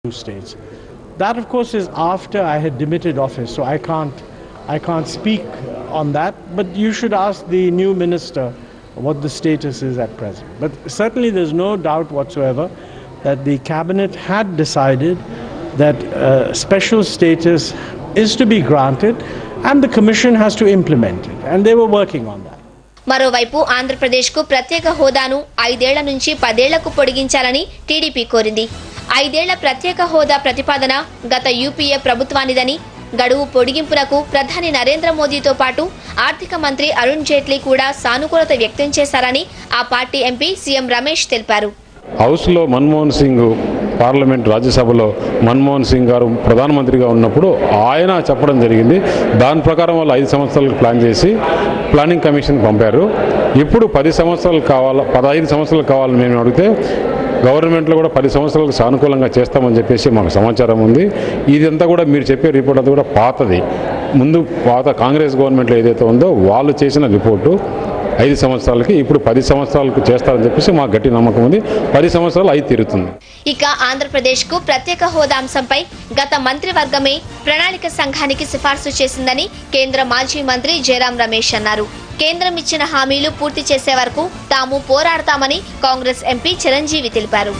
two states. That, of course, is after I had demitted office, so I can't, I can't speak on that. But you should ask the new minister what the status is at present. But certainly, there's no doubt whatsoever that the cabinet had decided that uh, special status is to be granted, and the commission has to implement it, and they were working on that. మరోవైపు ఆంధ్రప్రదేశ్కు ప్రత్యేక హోదాను ఐదేళ్ల నుంచి పదేళ్లకు పొడిగించాలని TDP కోరింది ఐదేళ్ల ప్రత్యేక హోదా ప్రతిపాదన గత యూపీఏ ప్రభుత్వానిదని గడువు పొడిగింపునకు ప్రధాని నరేంద్ర మోదీతో పాటు ఆర్థిక మంత్రి అరుణ్ జైట్లీ కూడా సానుకూలత వ్యక్తం చేశారని ఆ పార్టీ ఎంపీ సీఎం రమేష్ తెలిపారు హౌస్లో మన్మోహన్ సింగ్ పార్లమెంట్ రాజ్యసభలో మన్మోహన్ సింగ్ గారు ప్రధానమంత్రిగా ఉన్నప్పుడు ఆయన చెప్పడం జరిగింది దాని ప్రకారం వాళ్ళు ఐదు సంవత్సరాలకు ప్లాన్ చేసి ప్లానింగ్ కమిషన్ పంపారు ఇప్పుడు పది సంవత్సరాలు కావాలా పదహైదు సంవత్సరాలు కావాలని మేము అడిగితే గవర్నమెంట్లో కూడా పది సంవత్సరాలకు సానుకూలంగా చేస్తామని చెప్పేసి మాకు సమాచారం ఉంది ఇదంతా కూడా మీరు చెప్పే రిపోర్ట్ అంతా కూడా పాతది ముందు పాత కాంగ్రెస్ గవర్నమెంట్లో ఏదైతే ఉందో వాళ్ళు చేసిన రిపోర్టు ఐదు సంవత్సరాలకి ఇప్పుడు పది సంవత్సరాలకు చేస్తారని చెప్పేసి మాకు గట్టి నమ్మకం ఉంది పది సంవత్సరాలు అయి తీరుతుంది ఇక ఆంధ్రప్రదేశ్ కు ప్రత్యేక హోదా అంశంపై గత మంత్రివర్గమే ప్రణాళిక సంఘానికి సిఫార్సు చేసిందని కేంద్ర మాజీ మంత్రి జయరాం రమేష్ అన్నారు కేంద్రం ఇచ్చిన హామీలు పూర్తి చేసే వరకు తాము పోరాడతామని కాంగ్రెస్ ఎంపీ చిరంజీవి తెలిపారు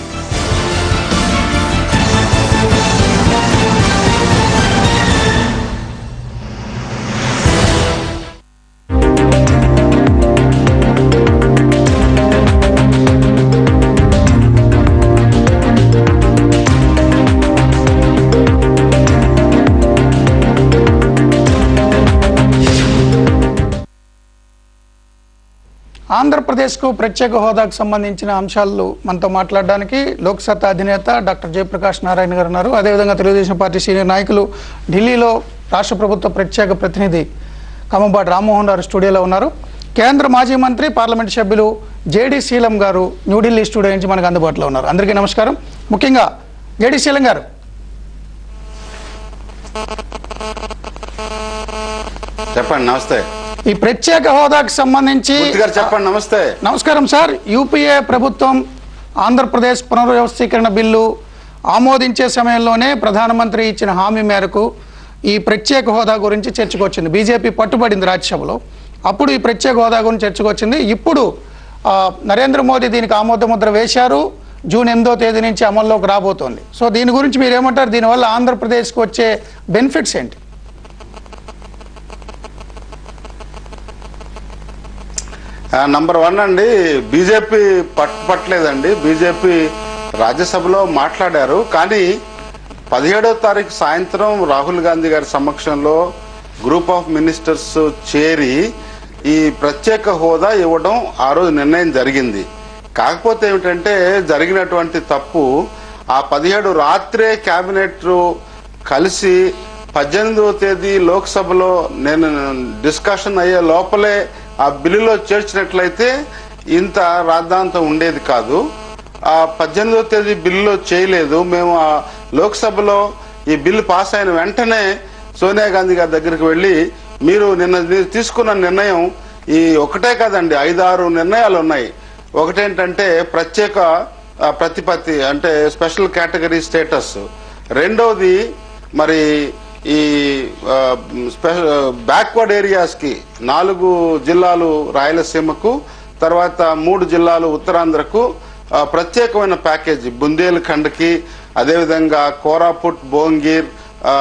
ఆంధ్రప్రదేశ్కు ప్రత్యేక హోదాకు సంబంధించిన అంశాలు మనతో మాట్లాడడానికి లోక్సత్తా అధినేత డాక్టర్ జయప్రకాష్ నారాయణ గారు ఉన్నారు అదేవిధంగా తెలుగుదేశం పార్టీ సీనియర్ నాయకులు ఢిల్లీలో రాష్ట్ర ప్రభుత్వ ప్రత్యేక ప్రతినిధి కమ్మబాటి రామ్మోహన్ గారు స్టూడియోలో ఉన్నారు కేంద్ర మాజీ మంత్రి పార్లమెంట్ సభ్యులు జేడి శీలం గారు న్యూఢిల్లీ స్టూడియో నుంచి మనకు అందుబాటులో ఉన్నారు అందరికీ నమస్కారం ముఖ్యంగా జేడి శీలం గారు చెప్పండి నమస్తే ఈ ప్రత్యేక హోదాకు సంబంధించి మూర్తి గారు చెప్పండి నమస్తే నమస్కారం సార్ యూపీఏ ప్రభుత్వం ఆంధ్రప్రదేశ్ పునర్వ్యవస్థీకరణ బిల్లు ఆమోదించే సమయంలోనే ప్రధానమంత్రి ఇచ్చిన హామీ మేరకు ఈ ప్రత్యేక హోదా గురించి చర్చకు వచ్చింది బీజేపీ పట్టుబడింది రాజ్యసభలో అప్పుడు ఈ ప్రత్యేక హోదా గురించి చర్చకు వచ్చింది ఇప్పుడు ఆ, నరేంద్ర మోదీ దీనికి ఆమోద ముద్ర వేశారు జూన్ ఎనిమిదో తేదీ నుంచి అమల్లోకి రాబోతోంది సో దీని గురించి మీరు ఏమంటారు దీనివల్ల ఆంధ్రప్రదేశ్కి వచ్చే బెనిఫిట్స్ ఏంటి నంబర్ వన్ అండి బీజేపీ పట్టు పట్టలేదండి బీజేపీ రాజ్యసభలో మాట్లాడారు కానీ పదిహేడో తారీఖు సాయంత్రం రాహుల్ గాంధీ గారి సమక్షంలో గ్రూప్ ఆఫ్ మినిస్టర్స్ చేరి ఈ ప్రత్యేక హోదా ఇవ్వడం ఆ రోజు నిర్ణయం జరిగింది కాకపోతే ఏమిటంటే జరిగినటువంటి తప్పు ఆ పదిహేడు రాత్రే కేబినెట్ కలిసి పద్దెనిమిదవ తేదీ లోక్సభలో నేను డిస్కషన్ అయ్యే లోపలే ఆ బిల్లులో చేర్చినట్లయితే ఇంత రాద్ధాంతం ఉండేది కాదు ఆ పద్దెనిమిదవ తేదీ బిల్లులో చేయలేదు మేము ఆ లోక్సభలో ఈ బిల్లు పాస్ అయిన వెంటనే సోనియా గాంధీ గారి దగ్గరికి వెళ్ళి మీరు నిన్న మీరు తీసుకున్న నిర్ణయం ఈ ఒకటే కాదండి ఐదారు నిర్ణయాలు ఉన్నాయి ఒకటేంటంటే ప్రత్యేక ఆ, ప్రతిపత్తి అంటే స్పెషల్ కేటగిరీ స్టేటస్ రెండవది మరి ఈ ఆ, స్పెషల్ బ్యాక్వర్డ్ ఏరియాస్కి నాలుగు జిల్లాలు రాయలసీమకు తర్వాత మూడు జిల్లాలు ఉత్తరాంధ్రకు ఆ, ప్రత్యేకమైన ప్యాకేజీ బుందేల్ఖండ్కి అదేవిధంగా కోరాపుట్ భోంగీర్ ఆ,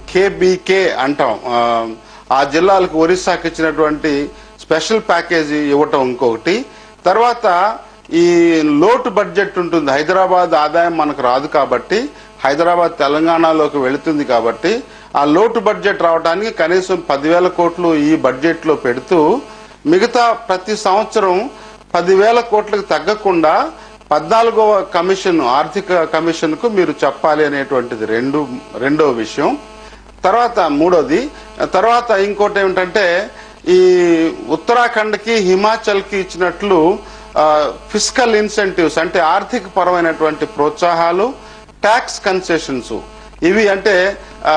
కేబీకే అంటాం ఆ, ఆ జిల్లాలకు ఒరిస్సాకి ఇచ్చినటువంటి స్పెషల్ ప్యాకేజీ ఇవ్వటం ఇంకొకటి తర్వాత ఈ లోటు బడ్జెట్ ఉంటుంది హైదరాబాద్ ఆదాయం మనకు రాదు కాబట్టి హైదరాబాద్ తెలంగాణలోకి వెళుతుంది కాబట్టి ఆ లోటు బడ్జెట్ రావడానికి కనీసం పదివేల కోట్లు ఈ బడ్జెట్లో పెడుతూ మిగతా ప్రతి సంవత్సరం పదివేల కోట్లకు తగ్గకుండా పద్నాలుగవ కమిషన్ ఆర్థిక కమిషన్కు మీరు చెప్పాలి అనేటువంటిది రెండు రెండో విషయం తర్వాత మూడోది తర్వాత ఇంకోటి ఏమిటంటే ఈ ఉత్తరాఖండ్కి హిమాచల్కి ఇచ్చినట్లు ఫిజికల్ ఇన్సెంటివ్స్ అంటే ఆర్థిక పరమైనటువంటి ప్రోత్సాహాలు ట్యాక్స్ కన్సెషన్స్ ఇవి అంటే ఆ,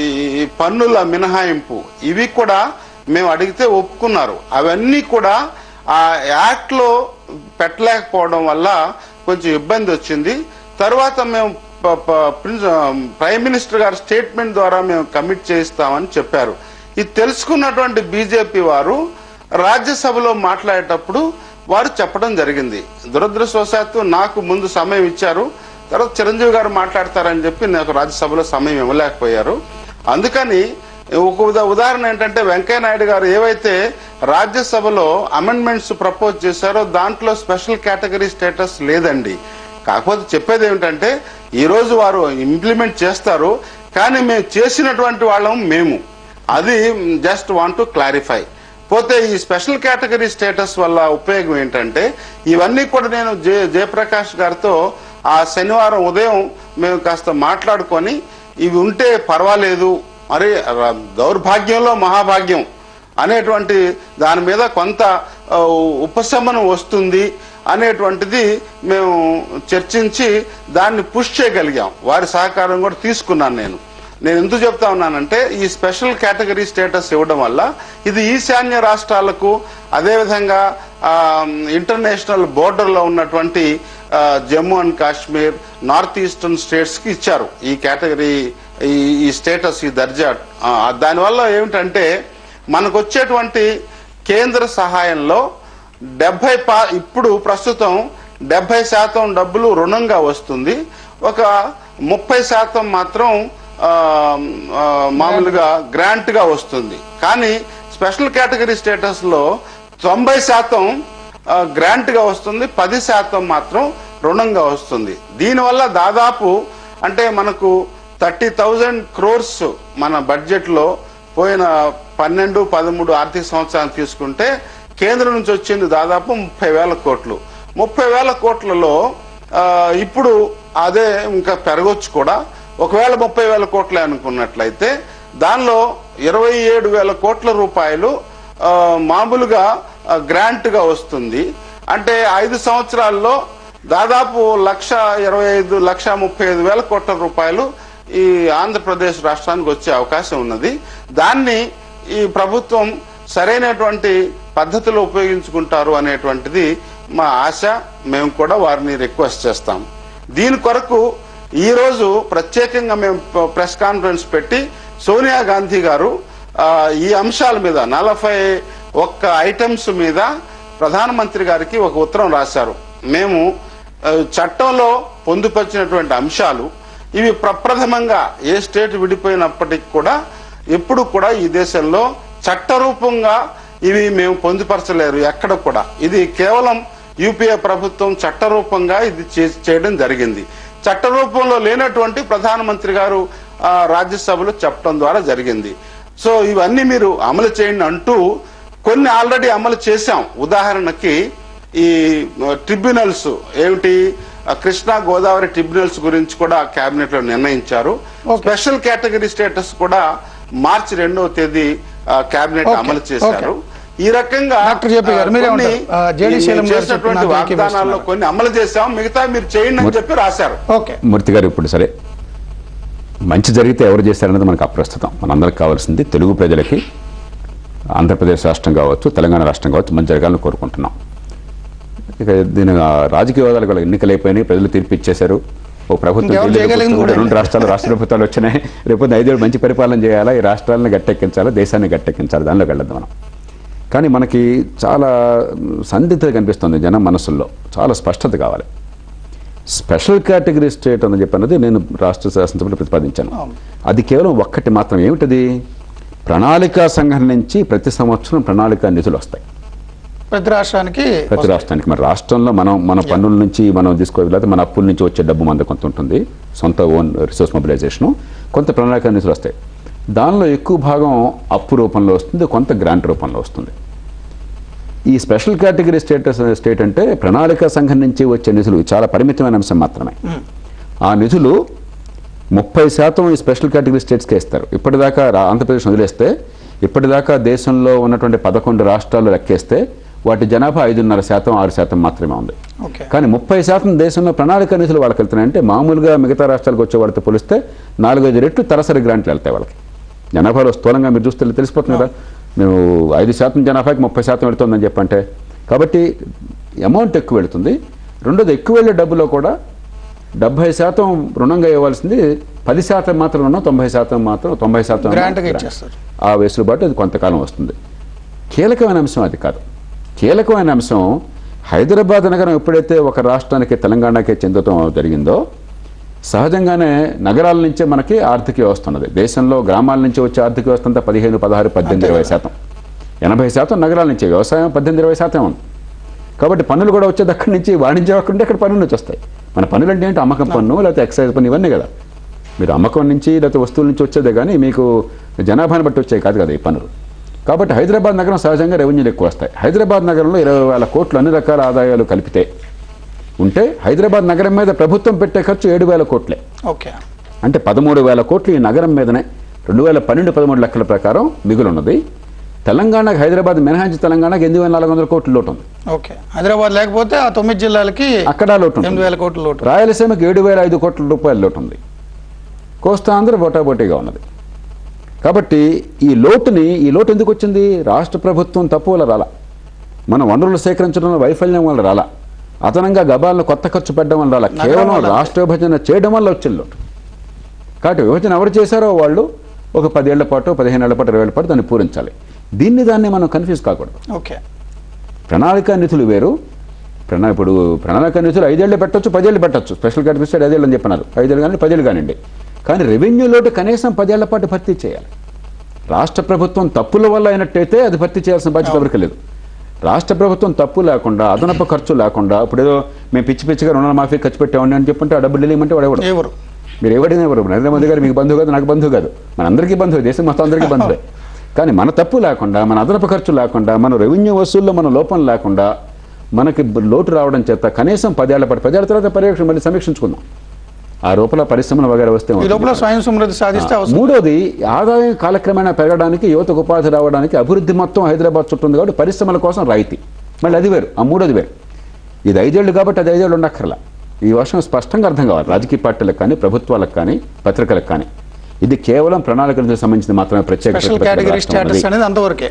ఈ పన్నుల మినహాయింపు ఇవి కూడా మేము అడిగితే ఒప్పుకున్నారు అవన్నీ కూడా ఆ యాక్ట్ లో పెట్టలేకపోవడం వల్ల కొంచెం ఇబ్బంది వచ్చింది తర్వాత మేము ప- ప- ప్రిన్స్- ప్రైమ్ మినిస్టర్ గారి స్టేట్మెంట్ ద్వారా మేము కమిట్ చేయిస్తామని చెప్పారు ఇది తెలుసుకున్నటువంటి బీజేపీ వారు రాజ్యసభలో మాట్లాడేటప్పుడు వారు చెప్పడం జరిగింది దురదృష్టవశాత్తు నాకు ముందు సమయం ఇచ్చారు తర్వాత చిరంజీవి గారు మాట్లాడతారని చెప్పి నాకు రాజ్యసభలో సమయం ఇవ్వలేకపోయారు అందుకని ఒక ఉదా- ఉదాహరణ ఏంటంటే వెంకయ్య నాయుడు గారు ఏవైతే రాజ్యసభలో అమెండ్మెంట్స్ ప్రపోజ్ చేశారో దాంట్లో స్పెషల్ కేటగిరీ స్టేటస్ లేదండి కాకపోతే చెప్పేది ఏమిటంటే ఈ రోజు వారు ఇంప్లిమెంట్ చేస్తారు కానీ మేము చేసినటువంటి వాళ్ళం మేము అది జస్ట్ వాంట్ టు క్లారిఫై పోతే ఈ స్పెషల్ కేటగిరీ స్టేటస్ వల్ల ఉపయోగం ఏంటంటే ఇవన్నీ కూడా నేను జే జయప్రకాష్ గారితో ఆ శనివారం ఉదయం మేము కాస్త మాట్లాడుకొని ఇవి ఉంటే పర్వాలేదు మరి ర- దౌర్భాగ్యంలో మహాభాగ్యం అనేటువంటి దాని మీద కొంత ఆ, ఉపశమనం వస్తుంది అనేటువంటిది మేము చర్చించి దాన్ని పుష్ చేయగలిగాం వారి సహకారం కూడా తీసుకున్నాను నేను నేను ఎందుకు చెప్తా ఉన్నానంటే ఈ స్పెషల్ కేటగిరీ స్టేటస్ ఇవ్వడం వల్ల ఇది ఈశాన్య రాష్ట్రాలకు అదేవిధంగా ఆ, ఇంటర్నేషనల్ బోర్డర్లో ఉన్నటువంటి ఆ, Jammu and Kashmir north eastern స్టేట్స్కి ఇచ్చారు ఈ కేటగిరీ ఈ ఈ స్టేటస్ ఈ దర్జా ఆ, దానివల్ల ఏమిటంటే మనకు వచ్చేటువంటి కేంద్ర సహాయంలో డెబ్బై పా ఇప్పుడు ప్రస్తుతం డెబ్బై శాతం డబ్బులు రుణంగా వస్తుంది ఒక ముప్పై శాతం మాత్రం ఆ, ఆ, మామూలుగా గ్రాంట్ గా వస్తుంది కానీ స్పెషల్ కేటగిరీ స్టేటస్ లో తొంభై శాతం ఆ, గ్రాంట్ గా వస్తుంది పది శాతం మాత్రం రుణంగా వస్తుంది దీనివల్ల దాదాపు అంటే మనకు థర్టీ థౌజండ్ క్రోర్స్ మన బడ్జెట్ లో పోయిన పన్నెండు పదమూడు ఆర్థిక సంవత్సరాన్ని తీసుకుంటే కేంద్రం నుంచి వచ్చింది దాదాపు ముప్పై వేల కోట్లు ముప్పై వేల కోట్లలో ఆ, ఇప్పుడు అదే ఇంకా పెరగొచ్చు కూడా ఒకవేళ ముప్పై వేల కోట్లే అనుకున్నట్లయితే దానిలో ఇరవై ఏడు వేల కోట్ల రూపాయలు ఆ, మామూలుగా ఆ, గ్రాంట్ గా వస్తుంది అంటే ఐదు సంవత్సరాల్లో దాదాపు లక్ష ఇరవై ఐదు లక్ష ముప్పై ఐదు వేల కోట్ల రూపాయలు ఈ ఆంధ్రప్రదేశ్ రాష్ట్రానికి వచ్చే అవకాశం ఉన్నది దాన్ని ఈ ప్రభుత్వం సరైనటువంటి పద్ధతిలో ఉపయోగించుకుంటారు అనేటువంటిది మా ఆశ మేము కూడా వారిని రిక్వెస్ట్ చేస్తాం దీని కొరకు ఈ రోజు ప్రత్యేకంగా మేము ప- ప్రెస్ కాన్ఫరెన్స్ పెట్టి సోనియా గాంధీ గారు ఆ, ఈ అంశాల మీద నలభై ఒక్క ఐటమ్స్ మీద ప్రధానమంత్రి గారికి ఒక ఉత్తరం రాశారు మేము ఆ, చట్టంలో పొందుపరిచినటువంటి అంశాలు ఇవి ప్రప్రథమంగా ఏ స్టేట్ విడిపోయినప్పటికీ కూడా ఎప్పుడు కూడా ఈ దేశంలో చట్టరూపంగా ఇవి మేము పొందుపరచలేరు ఎక్కడ కూడా ఇది కేవలం యూపీఏ ప్రభుత్వం చట్టరూపంగా ఇది చే- చేయడం జరిగింది చట్టరూపంలో లేనటువంటి ప్రధానమంత్రి గారు ఆ, రాజ్యసభలో చెప్పడం ద్వారా జరిగింది సో ఇవన్నీ మీరు అమలు చేయండి అంటూ కొన్ని ఆల్రెడీ అమలు చేశాం ఉదాహరణకి ఈ ట్రిబ్యునల్స్ ఏమిటి ఆ, కృష్ణా గోదావరి ట్రిబ్యునల్స్ గురించి కూడా కేబినెట్ లో నిర్ణయించారు స్పెషల్ కేటగిరీ స్టేటస్ కూడా మార్చి రెండవ తేదీ ఆ, కేబినెట్ Okay, అమలు చేశారు ఈ రకంగా డాక్టర్ జేపీ గారు, ఆ, మీరే కొన్ని ఉంటారు. ఆ, జేడీ ఈ శైలం గారు చేసినటువంటి చెప్పిన దానికి వాగ్దానాల్లో ఏకీభవిస్తున్నారు. కొన్ని అమలు చేశాం మిగతా మీరు చేయండి అని చెప్పి రాశారు ఓకే మూర్తి గారు ఇప్పుడు సరే మంచి జరిగితే ఎవరు చేశారన్నది మనకు అప్రస్తుతం మనందరికి కావాల్సింది తెలుగు ప్రజలకి ఆంధ్రప్రదేశ్ రాష్ట్రం కావచ్చు తెలంగాణ రాష్ట్రం కావచ్చు మంచి జరగాలని కోరుకుంటున్నాం ఇక దీని ఆ, రాజకీయ హోదాలు కూడా ఎన్నికలు అయిపోయినాయి ప్రజలు తీర్పు ఇచ్చేశారు ఓ ప్రభుత్వం ఇంకెవరు ఢిల్లీలో చేయగలిగింది కూర్చుంటే కూడా రెండు రాష్ట్రాలు రాష్ట్ర ప్రభుత్వాలు వచ్చినాయి రేపు ఐదేళ్ళు మంచి పరిపాలన చేయాలా ఈ రాష్ట్రాలను గట్టెక్కించాలా దేశాన్ని గట్టెక్కించాలి దానిలోకి వెళ్ళద్దు మనం కానీ మనకి చాలా సందిగ్ధత కనిపిస్తుంది జనం మనసుల్లో చాలా స్పష్టత కావాలి స్పెషల్ కేటగిరీ స్టేట్ అని చెప్పన్నది నేను రాష్ట్ర శాసనసభలో ప్రతిపాదించాను అది కేవలం ఒక్కటి మాత్రం ఏమిటది ప్రణాళికా సంఘం నుంచి ప్రతి సంవత్సరం ప్రణాళికా నిధులు వస్తాయి ప్రతి రాష్ట్రానికి ప్రతి రాష్ట్రానికి మన రాష్ట్రంలో మనం మన పన్నుల నుంచి మనం తీసుకోగలిగితే మన అప్పుల నుంచి వచ్చే డబ్బు మన కొంత ఉంటుంది సొంత ఓన్ రిసోర్స్ మొబిలైజేషను కొంత ప్రణాళిక నిధులు వస్తాయి దానిలో ఎక్కువ భాగం అప్పు రూపంలో వస్తుంది కొంత గ్రాంట్ రూపంలో వస్తుంది ఈ స్పెషల్ కేటగిరీ స్టేటస్ స్టేట్ అంటే ప్రణాళిక సంఘం నుంచి వచ్చే నిధులు ఇది చాలా పరిమితమైన అంశం మాత్రమే ఆ నిధులు ముప్పై శాతం ఈ స్పెషల్ కేటగిరీ స్టేట్స్కే ఇస్తారు ఇప్పటిదాకా రా- ఆంధ్రప్రదేశ్ వదిలేస్తే ఇప్పటిదాకా దేశంలో ఉన్నటువంటి పదకొండు రాష్ట్రాలు లెక్కేస్తే వాటి జనాభా ఐదున్నర శాతం ఆరు శాతం మాత్రమే ఉంది ఓకే కానీ ముప్పై శాతం దేశంలో ప్రణాళిక నిధులు వాళ్ళకి వెళ్తున్నాయి అంటే మామూలుగా మిగతా రాష్ట్రాలకు వచ్చే వాళ్ళతో పోలిస్తే నాలుగైదు రెట్లు తరసరి గ్రాంట్లు వెళ్తాయి వాళ్ళకి జనాభాలో స్థూలంగా మీరు చూస్తే తెలిసిపోతుంది కదా మేము ఐదు శాతం జనాభాకి ముప్పై శాతం వెళుతుందని చెప్పంటే కాబట్టి అమౌంట్ ఎక్కువ వెళుతుంది రెండోది ఎక్కువ వెళ్ళే డబ్బులో కూడా డెబ్బై శాతం రుణంగా ఇవ్వాల్సింది పది శాతం మాత్రం రుణం తొంభై శాతం మాత్రం తొంభై శాతం గ్రాంట్గా గ్రాంట్. ఇచ్చేస్తారు. ఆ వెసులుబాటు అది కొంతకాలం వస్తుంది కీలకమైన అంశం అది కాదు కీలకమైన అంశం హైదరాబాద్ నగరం ఎప్పుడైతే ఒక రాష్ట్రానికి తెలంగాణకే చెందటం జరిగిందో సహజంగానే నగరాల నుంచే మనకి ఆర్థిక వ్యవస్థ ఉన్నది దేశంలో గ్రామాల నుంచి వచ్చే ఆర్థిక వ్యవస్థ అంతా పదిహేను పదహారు పద్దెనిమిది ఇరవై శాతం ఎనభై శాతం నగరాల నుంచే వ్యవసాయం పద్దెనిమిది ఇరవై శాతం ఉంది కాబట్టి పన్నులు కూడా వచ్చేది అక్కడి నుంచి వాణిజ్యం అక్కడ ఉంటే అక్కడ పన్నులు నుంచి వస్తాయి మన పన్నులు అంటే ఏంటి అమ్మకం పన్ను లేకపోతే ఎక్సైజ్ పన్ను ఇవన్నీ కదా మీరు అమ్మకం నుంచి లేకపోతే వస్తువుల నుంచి వచ్చేదే కానీ మీకు జనాభాని బట్టి వచ్చాయి కాదు కదా ఈ పన్నులు కాబట్టి హైదరాబాద్ నగరం సహజంగా రెవెన్యూలు ఎక్కువ వస్తాయి హైదరాబాద్ నగరంలో ఇరవై వేల కోట్లు అన్ని రకాల ఆదాయాలు కలిపితే ఉంటే హైదరాబాద్ నగరం మీద ప్రభుత్వం పెట్టే ఖర్చు ఏడు వేల కోట్లే ఓకే అంటే పదమూడు వేల కోట్లు ఈ నగరం మీదనే రెండు వేల పన్నెండు పదమూడు లెక్కల ప్రకారం మిగులున్నది తెలంగాణకు హైదరాబాద్ మినహాయించి తెలంగాణకు ఎనిమిది వేల నాలుగు వందల కోట్ల లోటు ఉంది ఓకే హైదరాబాద్ లేకపోతే ఆ తొమ్మిది జిల్లాలకి అక్కడ లోటు ఉంటుంది. ఎనిమిది వేల కోట్ల లోటు రాయలసీమకి ఏడు వేల ఐదు కోట్ల రూపాయల లోటు ఉంది కోస్తాంధ్ర బొటాబొటీగా ఉన్నది కాబట్టి ఈ లోటుని ఈ లోటు ఎందుకు వచ్చింది రాష్ట్ర ప్రభుత్వం తప్పు వల్ల రాలా మన వనరులు సేకరించడంలో వైఫల్యం వల్ల రాలా అదనంగా గబాలను కొత్త ఖర్చు పెట్టడం వల్ల రాలా కేవలం వల్ల. రాష్ట్ర విభజన చేయడం వల్ల వచ్చిన లోటు కాబట్టి విభజన ఎవరు చేశారో వాళ్ళు ఒక పదేళ్ల పాటు పదిహేను ఏళ్ల పాటు ఇరవై ఏళ్ల పాటు దాన్ని పూరించాలి దీన్ని దాన్ని మనం కన్ఫ్యూజ్ కాకూడదు ఓకే ప్రణాళిక నిధులు వేరు ప్రణా ఇప్పుడు ప్రణాళిక నిధులు ఐదేళ్ళు పెట్టొచ్చు పదేళ్ళు పెట్టొచ్చు స్పెషల్ కేటగిరీ ఐదేళ్ళు అని చెప్పినారు ఐదేళ్ళు కానీ పదేళ్ళు కానివ్వండి కానీ రెవెన్యూ లోటు కనీసం పదేళ్ల పాటు భర్తీ చేయాలి రాష్ట్ర ప్రభుత్వం తప్పుల వల్ల అయినట్టయితే అది భర్తీ చేయాల్సిన బాధ్యత ఎవరికి లేదు రాష్ట్ర ప్రభుత్వం తప్పు లేకుండా అదనపు ఖర్చు లేకుండా ఇప్పుడు ఏదో మేము పిచ్చి పిచ్చిగా రుణాల మాఫీ ఖర్చు పెట్టామని అని చెప్పుంటే ఆ డబ్బులు వెళ్ళమంటే వాడు ఎవడు ఎవరు మీరు ఎవరైనా ఎవరు నరేంద్ర మోదీ గారు మీకు బంధువు కాదు నాకు బంధువు కాదు మన అందరికీ బంధువు దేశం మొత్తం అందరికీ బంధువే కానీ మన తప్పు లేకుండా మన అదనపు ఖర్చు లేకుండా మన రెవెన్యూ వసూల్లో మన లోపం లేకుండా మనకి బ- లోటు రావడం చేత కనీసం పదేళ్ల పాటు పదేళ్ల తర్వాత పర్యవేక్షణ మళ్ళీ సమీక్షించుకుందాం ఆ రూపల పరిశ్రమల వగైరా వస్తే ఈ లోపల స్వయం సమృద్ధి సాధిస్తే అవసరం మూడోది ఆదాయం కాలక్రమేణా పెరగడానికి యువతకు ఉపాధి రావడానికి అభివృద్ధి మొత్తం హైదరాబాద్ చుట్టూ ఉంది కాబట్టి పరిశ్రమల కోసం రాయితీ మళ్ళీ అది వేరు ఆ మూడోది వేరు ఇది ఐదేళ్లు కాబట్టి అది ఐదేళ్ళు ఉండక్కర్లా ఈ వర్షం స్పష్టంగా అర్థం కావాలి రాజకీయ పార్టీలకు కానీ ప్రభుత్వాలకు కానీ పత్రికలకు కానీ ఇది కేవలం ప్రణాళికలకు సంబంధించి మాత్రమే ప్రత్యేక స్పెషల్ ప్రతిపత్తి కేటగిరీ రాష్ట్రం ఉన్నది. స్టేటస్ అనేది అంతవరకే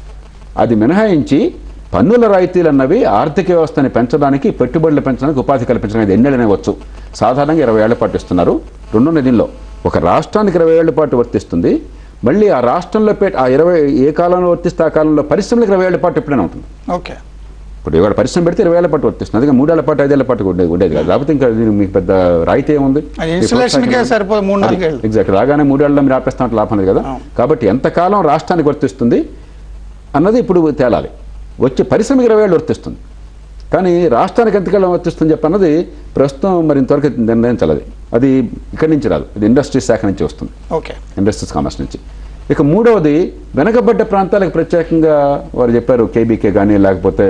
అది మినహాయించి పన్నుల రాయితీలు అన్నవి ఆర్థిక వ్యవస్థని పెంచడానికి పెట్టుబడులు పెంచడానికి ఉపాధి కల్పించడానికి ఎన్నెళ్ళనే వచ్చు సాధారణంగా ఇరవై ఏళ్ల పాటు ఇస్తున్నారు రెండున్న దీనిలో ఒక రాష్ట్రానికి ఇరవై ఏళ్ల పాటు వర్తిస్తుంది మళ్ళీ ఆ రాష్ట్రంలో పెట్ ఆ ఇరవై ఏ కాలంలో వర్తిస్తే ఆ కాలంలో పరిశ్రమలకు ఇరవై ఏళ్ల పాటు ఎప్పుడైనా ఉంటుంది ఓకే ఇప్పుడు ఇవాళ పరిశ్రమ పెడితే ఇరవై ఏళ్ల పాటు వర్తిస్తుంది అందుకే మూడేళ్ల పాటు ఐదేళ్ల పాటు ఉండేది ఉండేది కాదు లేకపోతే ఇంకా దీనికి మీకు పెద్ద రాయితీ ఏముంది అది ఇన్స్టలేషన్కే సరిపోదు మూడు నాలుగేళ్ళు ఎగ్జాక్ట్ రాగానే మూడేళ్ళలో మీరు ఆపేస్తామంటే లాభం లేదు కదా కాబట్టి ఎంతకాలం రాష్ట్రానికి వర్తిస్తుంది అన్నది ఇప్పుడు తేలాలి వచ్చే పరిశ్రమకి ఇరవై ఏళ్ళు వర్తిస్తుంది కానీ రాష్ట్రానికి ఎంతకాలం వర్తిస్తుంది చెప్పన్నది ప్రస్తుతం మరి ఇంతవరకు నిర్ణయించాలి అది అది ఇక్కడి నుంచి రాదు ఇది ఇండస్ట్రీస్ శాఖ నుంచి వస్తుంది ఓకే ఇండస్ట్రీస్ కామర్స్ నుంచి ఇక మూడవది వెనకబడ్డ ప్రాంతాలకు ప్రత్యేకంగా వారు చెప్పారు కేబీకే కానీ లేకపోతే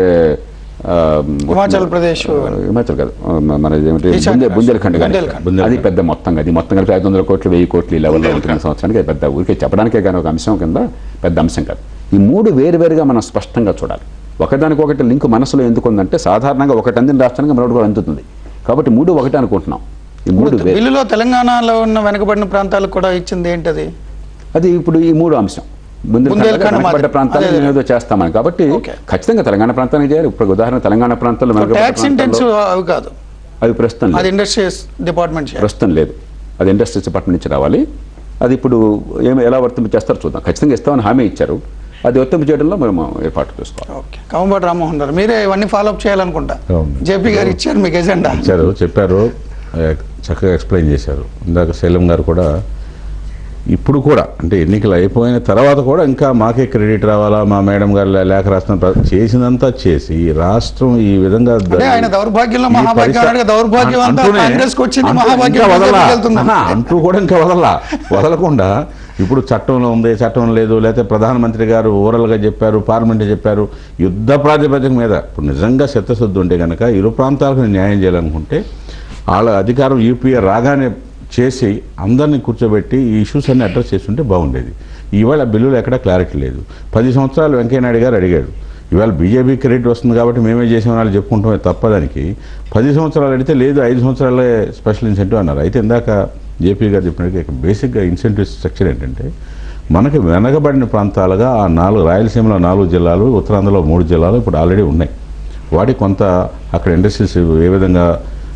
ఆ, హిమాచల్ ప్రదేశ్ ఆ, హిమాచల్ కాదు ఆ, మ- మన ఏమిటి ఈశాన్య బుందే- బుందేల్ఖండ్ కానీ బుందేల్ఖండ్. అది పెద్ద మొత్తం అది మొత్తం కలిపి ఐదు వందల కోట్లు వెయ్యి కోట్లు ఈ లెవెల్లో ఉంటున్న సంవత్సరానికి అది పెద్ద ఊరికే చెప్పడానికే కానీ ఒక అంశం కింద పెద్ద అంశం కాదు ఈ మూడు వేరువేరుగా మనం స్పష్టంగా చూడాలి ఒకదానికొకటి లింక్ మనసులో ఎందుకు ఉందంటే సాధారణంగా ఒకటి అందిన రాష్ట్రానికి మరొకటి కూడా అందుతుంది కాబట్టి మూడు ఒకటి అనుకుంటున్నాం ఈ మూడు వేరు బిల్లులో తెలంగాణలో ఉన్న వెనుకబడిన ప్రాంతాలకు కూడా ఇచ్చింది ఏంటది అది ఇప్పుడు ఈ మూడు అంశం బుందేల్ఖండ్ బుందేల్ఖండ్ వెనకబడ్డ మాదిరి. ప్రాంతాలకు అదే, అదే. మేము ఏదో చేస్తామని కాబట్టి ఓకే. ఖచ్చితంగా తెలంగాణ ప్రాంతానికి చేయాలి ఇప్పుడు ఉదాహరణ తెలంగాణ ప్రాంతంలో వెనకబడ్డ ట్యాక్స్ ఇంటెన్సివ్ ప్రాంతాల్లో అవి కాదు అవి ప్రస్తుతం అది లేదు. ఇండస్ట్రీస్ డిపార్ట్మెంట్ చేయాలి ప్రస్తుతం లేదు అది ఇండస్ట్రీస్ డిపార్ట్మెంట్ నుంచి రావాలి అది ఇప్పుడు ఏమి ఎలా వర్తింపు చేస్తారో చూద్దాం ఖచ్చితంగా ఇస్తామని హామీ ఇచ్చారు అది వర్తింపు చేయడంలో మేము ఏర్పాటు చేసుకోవాలి ఓకే కమ్మబాటి రామ్మోహన్ గారు మీరే ఇవన్నీ ఫాలోఅప్ చేయాలనుకుంటా అవును. జేపీ గారు ఇచ్చారు మీకు ఎజెండా ఇచ్చారు చెప్పారు ఆ, చక్కగా ఎక్స్ప్లెయిన్ చేశారు ఇందాక శైలం గారు కూడా ఇప్పుడు కూడా అంటే ఎన్నికలు అయిపోయిన తర్వాత కూడా ఇంకా మాకే క్రెడిట్ రావాలా మా మేడం గారు లే- లేఖ రాసిన ప్ర- చేసినంతా చేసి రాష్ట్రం ఈ విధంగా ద- అంటే ఆయన దౌర్భాగ్యంలో ఈ మహాభాగ్యం పరిస- అన్నాడుగా, దౌర్భాగ్యం అంతా అంటూనే- కాంగ్రెస్కి వచ్చింది, అంటూ మహాభాగ్యం ఇంకా వదలా. బీజేపీకి వెళ్తుంది. ఆహా, అంటూ కూడా ఇంకా వదలా వదలకుండా ఇప్పుడు చట్టంలో ఉంది చట్టం లేదు లేకపోతే ప్రధానమంత్రి గారు ఓరల్గా చెప్పారు పార్లమెంట్ చెప్పారు యుద్ధ ప్రాతిపదిక మీద ఇప్పుడు నిజంగా చిత్తశుద్ధి ఉంటే కనుక ఇరు ప్రాంతాలకు న్యాయం చేయాలనుకుంటే వాళ్ళ అధికారం యూపీఏ రాగానే చేసి అందరినీ కూర్చోబెట్టి ఈ ఇష్యూస్ అన్ని అడ్రస్ చేస్తుంటే బాగుండేది ఇవాళ బిల్లులు ఎక్కడ క్లారిటీ లేదు పది సంవత్సరాలు వెంకయ్యనాయుడు గారు అడిగాడు ఇవాళ బీజేపీ క్రెడిట్ వస్తుంది కాబట్టి మేమే చేసామని వాళ్ళు చెప్పుకుంటామే తప్పదానికి పది సంవత్సరాలు అడిగితే లేదు ఐదు సంవత్సరాలే స్పెషల్ ఇన్సెంటివ్ అన్నారు అయితే ఇందాక జేపీ గారు చెప్పినట్టు బేసిక్గా ఇన్సెంటివ్ స్ట్రక్చర్ ఏంటంటే మనకి వెనకబడిన ప్రాంతాలుగా ఆ నాలుగు రాయలసీమలో నాలుగు జిల్లాలు ఉత్తరాంధ్రలో మూడు జిల్లాలు ఇప్పుడు ఆల్రెడీ ఉన్నాయి వాటికి కొంత అక్కడ ఇండస్ట్రీస్ ఏ విధంగా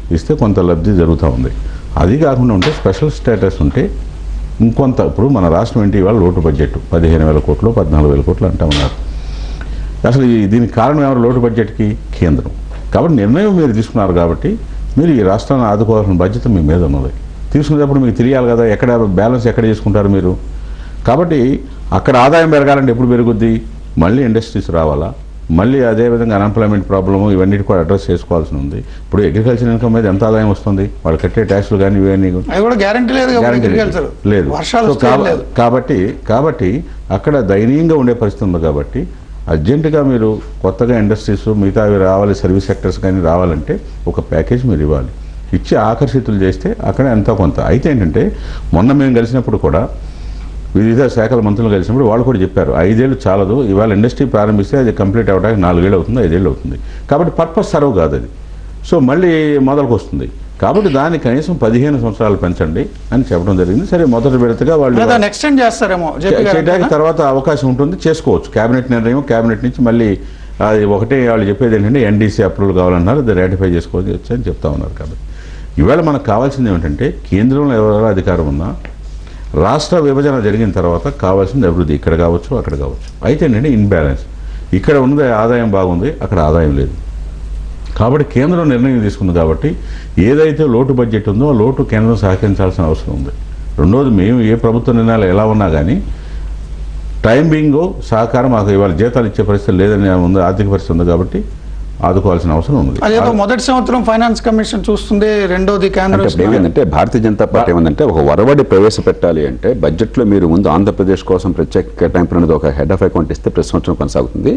ఇస్తే కొంత లబ్ధి జరుగుతూ ఉంది అది కాకుండా ఉంటే స్పెషల్ స్టేటస్ ఉంటే ఇంకొంత ఇప్పుడు మన రాష్ట్రం ఏంటి ఇవాళ లోటు బడ్జెట్ పదిహేను వేల కోట్లు పద్నాలుగు వేల కోట్లు అంటా ఉన్నారు అసలు ఈ దీనికి కారణం ఎవరు లోటు బడ్జెట్కి కేంద్రం కాబట్టి నిర్ణయం మీరు తీసుకున్నారు కాబట్టి మీరు ఈ రాష్ట్రాన్ని ఆదుకోవాల్సిన బాధ్యత మీ మీద ఉన్నది తీసుకునేటప్పుడు మీకు తెలియాలి కదా ఎక్కడ బ్యాలెన్స్ ఎక్కడ చేసుకుంటారు మీరు కాబట్టి అక్కడ ఆదాయం పెరగాలంటే ఎప్పుడు పెరుగుద్ది మళ్ళీ ఇండస్ట్రీస్ రావాలా మళ్ళీ అదేవిధంగా అన్ఎంప్లాయ్మెంట్ ప్రాబ్లము ఇవన్నీ కూడా అడ్రస్ చేసుకోవాల్సి ఉంది ఇప్పుడు అగ్రికల్చర్ ఇన్కమ్ మీద ఎంత ఆదాయం వస్తుంది వాళ్ళు కట్టే ట్యాక్స్లు కానీ ఇవన్నీ కూడా అది కూడా గ్యారంటీ లేదు కాబట్టి గ్యారంటీ అగ్రికల్చర్ లేదు వర్షాలు సో వస్తే కాబ- లేదు కాబట్టి కాబట్టి అక్కడ దయనీయంగా ఉండే పరిస్థితి ఉంది కాబట్టి అర్జెంటుగా మీరు కొత్తగా ఇండస్ట్రీస్ మిగతా అవి రావాలి సర్వీస్ సెక్టర్స్ కానీ రావాలంటే ఒక ప్యాకేజ్ మీరు ఇవ్వాలి ఇచ్చి ఆకర్షితులు చేస్తే అక్కడ ఎంతో కొంత అయితే ఏంటంటే మొన్న మేము కలిసినప్పుడు కూడా వివిధ శాఖల మంత్రులు కలిసినప్పుడు వాళ్ళు కూడా చెప్పారు ఐదేళ్ళు చాలదు ఇవాళ ఇండస్ట్రీ ప్రారంభిస్తే అది కంప్లీట్ అవ్వడానికి నాలుగేళ్ళు అవుతుంది ఐదేళ్ళు అవుతుంది కాబట్టి పర్పస్ సర్వ్ కాదు అది సో మళ్ళీ మొదలకు వస్తుంది కాబట్టి దాన్ని కనీసం పదిహేను సంవత్సరాలు పెంచండి అని చెప్పడం జరిగింది సరే మొదటి విడతగా వాళ్ళు దాన్ని ఎక్స్టెండ్ చేస్తారేమో జేపీ గారు చేయడానికి అంతేనా? తర్వాత అవకాశం ఉంటుంది చేసుకోవచ్చు కేబినెట్ నిర్ణయం కేబినెట్ నుంచి మళ్ళీ అది ఒకటే వాళ్ళు చెప్పేది ఏంటంటే ఎన్డీసీ అప్రూవల్ కావాలన్నారు అది రాటిఫై చేసుకోవచ్చు అని చెప్తా ఉన్నారు కాబట్టి ఇవాళ మనకు కావాల్సింది ఏమిటంటే కేంద్రంలో ఎవరెవరు అధికారం ఉన్నా రాష్ట్ర విభజన జరిగిన తర్వాత కావాల్సింది అభివృద్ధి ఇక్కడ కావచ్చు అక్కడ కావచ్చు అయితే ఏంటంటే ఇన్బ్యాలెన్స్ ఇక్కడ ఉన్నది ఆదాయం బాగుంది అక్కడ ఆదాయం లేదు కాబట్టి కేంద్రం నిర్ణయం తీసుకుంది కాబట్టి ఏదైతే లోటు బడ్జెట్ ఉందో ఆ లోటు కేంద్రం సహకరించాల్సిన అవసరం ఉంది రెండోది మేము ఏ ప్రభుత్వ నిర్ణయాలు ఎలా ఉన్నా కానీ టైం బీయింగ్ సహకారం మాకు ఇవాళ జీతాలు ఇచ్చే పరిస్థితి లేదని ఉంది ఆర్థిక పరిస్థితి ఉంది కాబట్టి ఆదుకోవాల్సిన అవసరం ఉంది అదేదో మొదటి సంవత్సరం ఫైనాన్స్ కమిషన్ చూస్తుంది రెండోది కేంద్రం అంటే ఇప్పుడు ఇస్తుంది. ఏమైందంటే భారతీయ జనతా పార్టీ ఏమందంటే ఒక వరవడి ప్రవేశపెట్టాలి అంటే బడ్జెట్లో మీరు ముందు ఆంధ్రప్రదేశ్ కోసం ప్రత్యేక కేటాయింపులు అనేది ఒక హెడ్ ఆఫ్ అకౌంట్ ఇస్తే ప్రతి సంవత్సరం కొనసాగుతుంది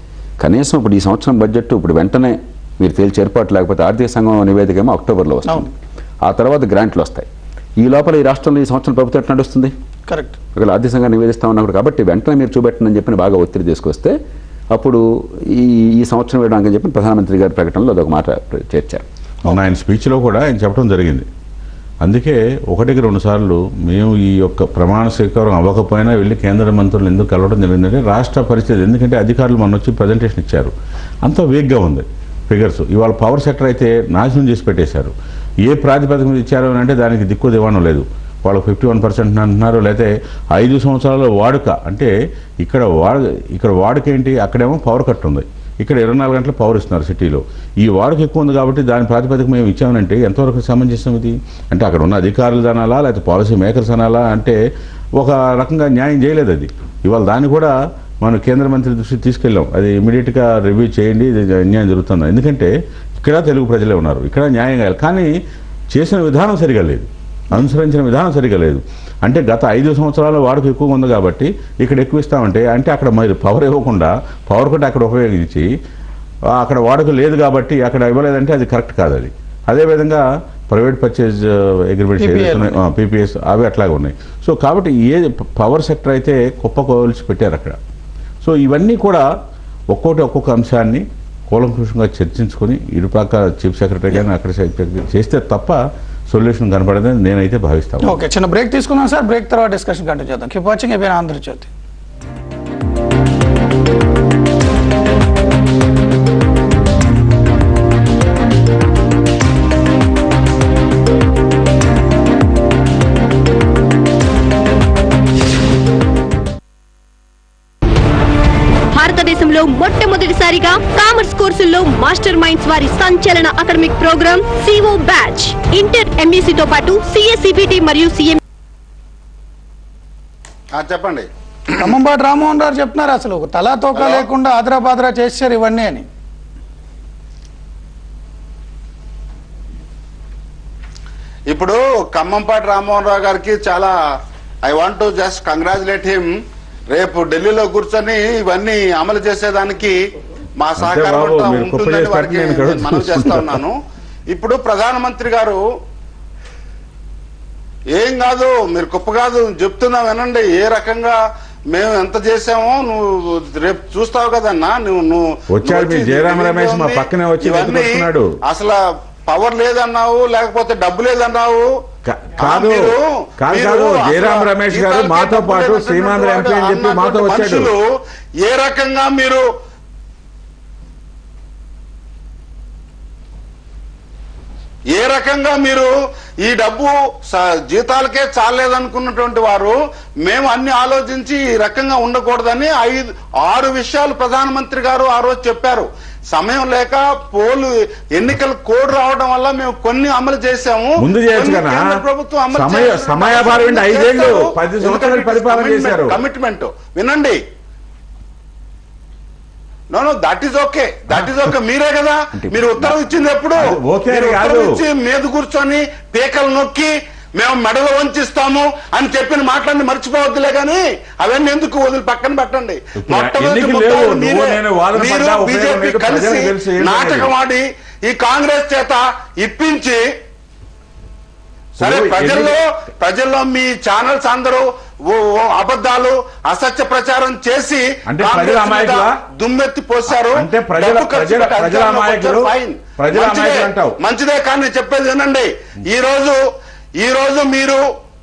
కనీసం ఇప్పుడు ఈ సంవత్సరం బడ్జెట్ ఇప్పుడు వెంటనే మీరు తేల్చి ఏర్పాటు లేకపోతే ఆర్థిక సంఘం నివేదిక ఏమో అక్టోబర్లో వస్తుంది ఆ తర్వాత గ్రాంట్లు వస్తాయి ఈ లోపల ఈ రాష్ట్రంలో ఈ సంవత్సరం ప్రభుత్వం ఎట్లా నడుస్తుంది కరెక్ట్ ఒకవేళ ఆర్థిక సంఘం నివేదిస్తా ఉన్నప్పుడు కాబట్టి వెంటనే మీరు చూపెట్టండి అని చెప్పి బాగా ఒత్తిడి తీసుకొస్తే అప్పుడు ఈ ఈ సంవత్సరం వేయడానికి అని చెప్పి ప్రధానమంత్రి గారి ప్రకటనలో అదొక మాట చేర్చారు మొన్న ఆయన స్పీచ్లో కూడా ఆయన చెప్పడం జరిగింది అందుకే ఒకటికి రెండు సార్లు మేము ఈ యొక్క ప్రమాణ స్వీకారం అవ్వకపోయినా వెళ్ళి కేంద్ర మంత్రులు ఎందుకు కలవడం జరిగిందంటే రాష్ట్ర పరిస్థితి ఎందుకంటే అధికారులు మొన్న వచ్చి ప్రజెంటేషన్ ఇచ్చారు అంత వేగ్గా ఉంది ఫిగర్స్ ఇవాళ పవర్ సెక్టర్ అయితే నాశనం చేసి పెట్టేశారు ఏ ప్రాతిపదిక మీద ఇచ్చారు అని అంటే దానికి దిక్కు దివాణం లేదు వాళ్ళు ఫిఫ్టీ వన్ పర్సెంట్ అంటున్నారు లేకపోతే ఐదు సంవత్సరాల వాడుక అంటే ఇక్కడ వాడు ఇక్కడ వాడుక ఏంటి అక్కడేమో పవర్ కట్ ఉంది ఇక్కడ ఇరవై నాలుగు గంటల పవర్ ఇస్తున్నారు సిటీలో ఈ వాడుక ఎక్కువ ఉంది కాబట్టి దాని ప్రాతిపదిక మేము ఇచ్చామనంటే ఎంతవరకు సమంజసం ఇది అంటే అక్కడ ఉన్న అధికారులు అనాలా లేకపోతే పాలసీ మేకర్స్ అనాలా అంటే ఒక రకంగా న్యాయం చేయలేదు అది ఇవాళ దాన్ని కూడా మనం కేంద్ర మంత్రి దృష్టికి తీసుకెళ్ళాం అది ఇమీడియట్గా రివ్యూ చేయండి ఇది అన్యాయం జరుగుతుంది ఎందుకంటే ఇక్కడ తెలుగు ప్రజలే ఉన్నారు ఇక్కడ న్యాయం కాదు కానీ చేసిన విధానం సరిగా లేదు అనుసరించిన విధానం సరిగా లేదు అంటే గత ఐదు సంవత్సరాల వాడుక ఎక్కువగా ఉంది కాబట్టి ఇక్కడ ఎక్కువ ఇస్తామంటే అంటే అక్కడ మరి పవర్ ఇవ్వకుండా పవర్ కూడా అక్కడ ఉపయోగించి ఆ, అక్కడ వాడుక లేదు కాబట్టి అక్కడ ఇవ్వలేదంటే అది కరెక్ట్ కాదు అది అదేవిధంగా ప్రైవేట్ పర్చేజ్ అగ్రిమెంట్స్ PPL. ఏదైతే ఉన్నాయో పీపీఎస్ అవి అట్లాగే ఉన్నాయి సో కాబట్టి ఏ పవర్ సెక్టర్ అయితే కుప్పకోల్చి పెట్టారు అక్కడ సో ఇవన్నీ కూడా ఒక్కొక్కటి ఒక్కొక్క అంశాన్ని కూలంకృషంగా చర్చించుకొని ఇరుపక్క చీఫ్ సెక్రటరీ కానీ అక్కడ సెక్రటరీ చేస్తే తప్ప సొల్యూషన్ కనపడదని నేనైతే భావిస్తాను ఓకే చిన్న బ్రేక్ తీసుకుందాం సార్ బ్రేక్ తర్వాత డిస్కషన్ కంటిన్యూ చేద్దాం కీప్ వాచింగ్ ఏపీ ఆంధ్రజ్యోతి భారతదేశంలో మొట్టమొదటిసారిగా కామర్స్ కోర్సుల్లో మాస్టర్ మైండ్స్ వారి సంచలన academic program CO batch inter ఎంఈసీతో పాటు సిఎస్సిబిటి మరియు సిఎం ఆ, చెప్పండి ఖమ్మంపాటి రామ్మోహన్ రావు చెప్తున్నారు అసలు తలా తోక హలో. లేకుండా ఆదరాబాదరా చేశారు ఇవన్నీ అని ఇప్పుడు ఖమ్మంపాటి రామ్మోహన్ రావు గారికి చాలా I want to just congratulate him రేపు ఢిల్లీలో కూర్చొని ఇవన్నీ అమలు చేసేదానికి మా సహకారం బాబు, అంతా మీరు కుప్ప ఉంటుందని చేసి వారికి పెట్టండి, నేను నేను మనవి చేస్తా ఉన్నాను ఇప్పుడు ప్రధానమంత్రి గారు ఏం కాదు మీరు కుప్ప కాదు చెప్తున్నా వినండి ఏ రకంగా మేము ఎంత చేసామో నువ్వు రేపు చూస్తావు కదన్నా నువ్వు నువ్వు వచ్చాడు మీ నువ్వు జయరామ ఢిల్లీలో రమేష్ మా ఉంది. పక్కనే వచ్చి ఇవన్నీ వెతుకొస్తున్నాడు. అసలు పవర్ లేదన్నావు లేకపోతే డబ్బు లేదన్నావు కా- ఆ, కాదు మీరు- కాదు మీరు కాదు అసలు జయరాం రమేష్ గారు జీతాలకే మాతో డబ్బు పాటు లేనటువంటి సీమాంధ్ర ఎంపీ అని చెప్పి అన్నటువంటి మాతో వచ్చాడు మనుషులు ఏ రకంగా మీరు ఏ రకంగా మీరు ఈ డబ్బు స- జీతాలకే చాలేదనుకున్నటువంటి వారు మేము అన్ని ఆలోచించి ఈ రకంగా ఉండకూడదని ఐదు ఆరు విషయాలు ప్రధానమంత్రి గారు ఆ రోజు చెప్పారు సమయం లేక పోలు ఎన్నికల కోడ్ రావడం వల్ల మేము కొన్ని అమలు చేశాము ముందు చేయొచ్చు కొన్ని కదా. కేంద్ర ప్రభుత్వం అమలు సమయ- చేయాల్సిన సమయాభారం ఏంటి? ఐదేళ్ళు, చేశారు. పది సంవత్సరాలు ఎందుకంటే పరిపాలన commitment- చేశారు. కమిట్మెంట్ వినండి no no that is okay that is okay మీరే కదా అంటే మీరు ఉత్తరం ఇచ్చింది ఎప్పుడు అది ఓకే మీరు కాదు. ఉత్తరం ఇచ్చి మీద కూర్చొని పీకలు నొక్కి మేము మెడలు వంచిస్తాము అని చెప్పిన మాటలన్నీ మర్చిపోవద్దులే కానీ అవన్నీ ఎందుకు వదిలి పక్కన పెట్టండి ఇప్పుడు మొట్టమొదటి ఎన్నికలు ముద్దాయిలు లేవు. నువ్వు మీరే. నేను వాదన మీరు పడ్డా ఉపయోగం బీజేపీ లేదు. కలిసి ప్రజలకు తెలుసు ఏంటనేది. నాటకం ఆడి ఈ కాంగ్రెస్ చేత ఇప్పించి సరే ఇప్పుడు ప్రజల్లో ఎన్నిక- ప్రజల్లో మీ ఛానల్స్ అందరూ ఓ ఓ అబద్ధాలు అసత్య ప్రచారం చేసి అంటే కాంగ్రెస్ ప్రజల మీద అమాయకులా? దుమ్మెత్తి పోశారు అంటే ప్రజల- డబ్బు ఖర్చు ప్రజల- పెట్టి ప్రజల అధికారంలోకి అమాయకులు? వచ్చారు, ఫైన్. ప్రజల మంచిదే, అమాయకులు అంటావు. మంచిదే కానీ నేను చెప్పేది వినండి ఈ రోజు ఈ రోజు మీరు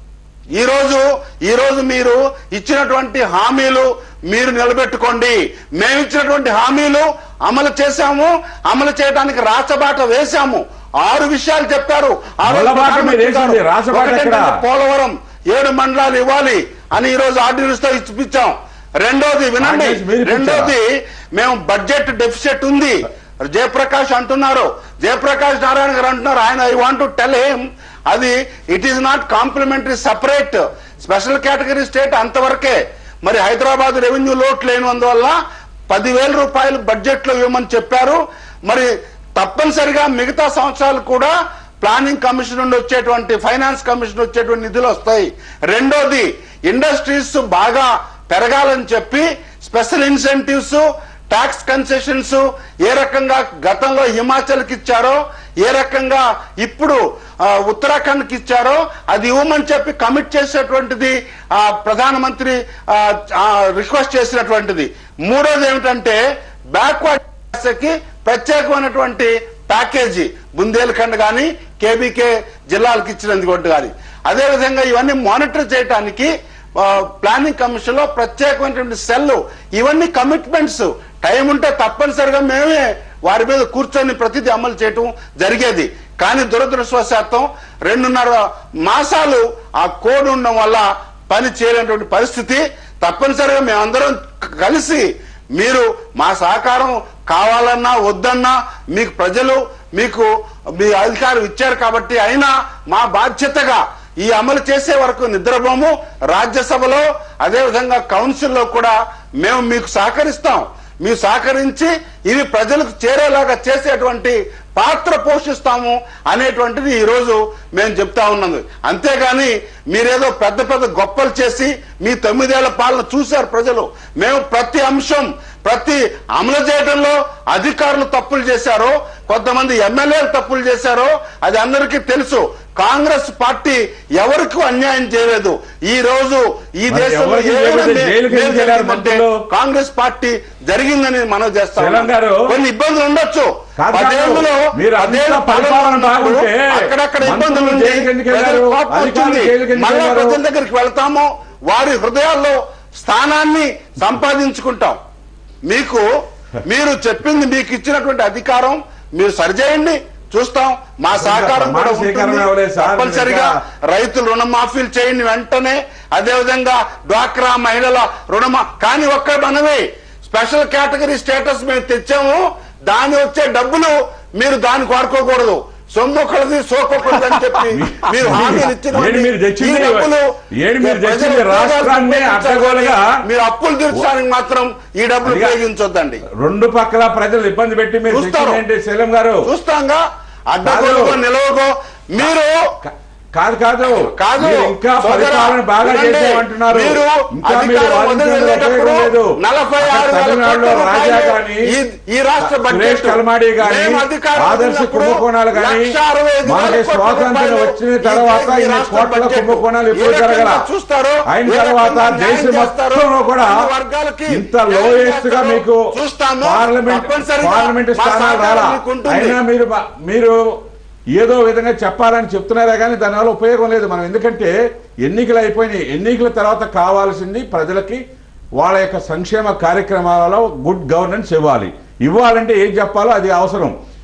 ఈ రోజు ఈ రోజు మీరు ఇచ్చినటువంటి హామీలు మీరు నిలబెట్టుకోండి మేము ఇచ్చినటువంటి హామీలు అమలు చేశాము అమలు చేయడానికి రాచబాట వేశాము ఆరు విషయాలు చెప్పారు ఆ రోజు మొలబాట మీరు ప్రధానమంత్రి వేసింది, గారు. రాచబాట ఒకటేంటంటే ఎక్కడ? పోలవరం ఏడు మండలాలు ఇవ్వాలి అని ఈ రోజు ఆర్డినెన్స్ తో ఇచ్చిపించాం రెండోది వినండి ఆర్డినెన్స్ మీరు ఇప్పించారా? రెండోది మేము బడ్జెట్ డెఫిసిట్ ఉంది జయప్రకాష్ అంటున్నారు జయప్రకాష్ నారాయణ గారు అంటున్నారు ఆయన I want to tell him అది it is not complimentary separate special category state అంతవరకే మరి హైదరాబాద్ రెవెన్యూ లోటు లేనందువల్ల పదివేల రూపాయలు బడ్జెట్ లో ఇవ్వమని చెప్పారు మరి తప్పనిసరిగా మిగతా సంవత్సరాలు కూడా ప్లానింగ్ కమిషన్ నుండి వచ్చేటువంటి ఫైనాన్స్ కమిషన్ వచ్చేటువంటి నిధులు వస్తాయి రెండోది ఇండస్ట్రీస్ బాగా పెరగాలని చెప్పి స్పెషల్ ఇన్సెంటివ్స్ ట్యాక్స్ కన్సెషన్స్ ఏ రకంగా గతంలో హిమాచల్కి ఇచ్చారో ఏ రకంగా ఇప్పుడు ఆ, ఉత్తరాఖండ్కి ఇచ్చారో అది ఇవ్వమని చెప్పి కమిట్ చేసేటువంటిది ఆ, ప్రధానమంత్రి ఆ, ఆ, రిక్వెస్ట్ చేసినటువంటిది మూడోది ఏమిటంటే బ్యాక్వర్డ్ కి ప్రత్యేకమైనటువంటి ప్యాకేజీ బుందేల్ఖండ్ కానీ కేబీకే జిల్లాలకు ఇచ్చినందుకు కానీ అదేవిధంగా ఇవన్నీ మానిటర్ చేయడానికి ఆ, ప్లానింగ్ కమిషన్ లో ప్రత్యేకమైనటువంటి సెల్ ఇవన్నీ కమిట్మెంట్స్ టైం ఉంటే తప్పనిసరిగా మేమే వారి మీద కూర్చొని ప్రతిదీ అమలు చేయటం జరిగేది కానీ దురదృష్టవశాత్తం రెండున్నర మాసాలు ఆ కోడ్ ఉండడం వల్ల పని చేయలేనటువంటి పరిస్థితి తప్పనిసరిగా మేమందరం క- కలిసి మీరు మా సహకారం కావాలన్నా వద్దన్నా మీకు ప్రజలు మీకు మీ అధికారం ఇచ్చారు కాబట్టి అయినా మా బాధ్యతగా ఈ అమలు చేసే వరకు నిద్రపోము రాజ్యసభలో అదేవిధంగా కౌన్సిల్లో కూడా మేము మీకు సహకరిస్తాం మీరు సహకరించి ఇవి ప్రజలకు చేరేలాగా చేసేటువంటి పాత్ర పోషిస్తాము అనేటువంటిది ఈ రోజు మేము చెప్తా ఉన్నది అంతేగాని మీరేదో పెద్ద పెద్ద గొప్పలు చేసి మీ తొమ్మిదేళ్ల పాలన చూశారు ప్రజలు మేము ప్రతి అంశం ప్రతి అమలు చేయడంలో అధికారులు తప్పులు చేశారో కొంతమంది ఎమ్మెల్యేలు తప్పులు చేశారో అది అందరికీ తెలుసు కాంగ్రెస్ పార్టీ ఎవరికి అన్యాయం చేయలేదు ఈ రోజు ఈ మరి దేశంలో ఎవరికి ఏమైనా చేయలేదు? జైలుకి మేలు ఎందుకు వెళ్ళారు జరిగిందంటే మంత్రులు? కాంగ్రెస్ పార్టీ జరిగిందని మనం చేస్తాం శీలం గారు, కొన్ని ఇబ్బందులు ఉండొచ్చు కాదు, పదేళ్లలో మీరు అంతా పదేళ్ల పరిపాలన పాలన ఉన్నప్పుడు బాగుంటే అక్కడక్కడ మంత్రులు ఇబ్బందులు ఉండి జైలుకి ఎందుకు వెళ్ళారు? ప్రజలకు కోపం అధికారులు వచ్చింది జైలుకి ఎందుకు మళ్ళా వెళ్ళారు? ప్రజల దగ్గరికి వెళ్తాము వారి హృదయాల్లో స్థానాన్ని సంపాదించుకుంటాం మీకు మీరు చెప్పింది మీకు ఇచ్చినటువంటి అధికారం మీరు సరిచేయండి చూస్తాం మా సహకారం కూడా ప్రమాణ స్వీకారం ఉంటుంది. అవ్వలేదు సార్, తప్పనిసరిగా ఇంకా- రైతులు రుణమాఫీలు చేయండి వెంటనే అదేవిధంగా డ్వాక్రా మహిళల రుణమా కానీ ఒక్క మనమే స్పెషల్ కేటగిరీ స్టేటస్ మేము తెచ్చాము దాని వచ్చే డబ్బులు మీరు దానికి వాడుకోకూడదు సొమ్మొక్కలది సోకొక్కలది అని చెప్పి మీరు హామీలు ఇచ్చిన ఏడు మీరు తెచ్చింది- ఈ డబ్బులు ఏడు మీరు ప్రజల తెచ్చింది ఉద్యోగాలకు రాష్ట్రాన్ని ఉపయోగించాలి అడ్డగోలుగా కానీ మీరు అప్పులు తీర్చడానికి మాత్రం ఈ డబ్బులు అదిగా- ఉపయోగించొద్దండి రెండు పక్కల ప్రజలు ఇబ్బంది పెట్టి మీరు చూస్తారు. తెచ్చింది ఏంటి శైలం గారు చూస్తాంగా అడ్డగోలుగో కాదు. నిలవగో మీరు కా- కాదు కాదు కాదు మీరు ఇంకా సోదరా, పరిపాలన బాగా వినండి. చేసామంటున్నారు మీరు ఇంకా మీరు అధికారం వాదించేందుకు వదిలిపెట్టేటప్పుడు ఉపయోగం లేదు. నలభై అక్కడ ఆరు వేల తమిళనాడులో కోట్ల రాజా రూపాయలు గాని ఈ- ఈ రాష్ట్ర సురేష్ బడ్జెట్ కల్మాడి గాని మేము అధికారం ఆదర్శ వదిలినప్పుడు కుంభకోణాలు గాని లక్ష అరవై ఐదు వేల మనకి కోట్ల స్వాతంత్రం రూపాయలు వచ్చిన ఈ తర్వాత దేశ- ఈ ఇన్ని రాష్ట్ర కోట్ల బడ్జెట్ కుంభకోణాలు ఏ ఎప్పుడు రకంగా జరగల చూస్తారో అయిన ఏ తర్వాత రకంగా న్యాయం దేశం చేస్తారో, మొత్తంలో కూడా అన్ని వర్గాలకి ఇంత న్యాయం లోయెస్ట్ గా చేస్తారో మీకు చూస్తాము. పార్లమెంట్ తప్పనిసరిగా పార్లమెంట్ మా స్థానాలు సహకారం రాలా మీకు ఉంటుంది. అయినా మీరు బ- మీరు ఏదో విధంగా చెప్పాలని చెప్తున్నారా కానీ దానివల్ల ఉపయోగం లేదు మనం ఎందుకంటే ఎన్నికలు అయిపోయినాయి ఎన్నికల తర్వాత కావాల్సింది ప్రజలకి వాళ్ళ యొక్క సంక్షేమ కార్యక్రమాలలో గుడ్ గవర్నెన్స్ ఇవ్వాలి ఇవ్వాలంటే ఏం చెప్పాలో అది అవసరం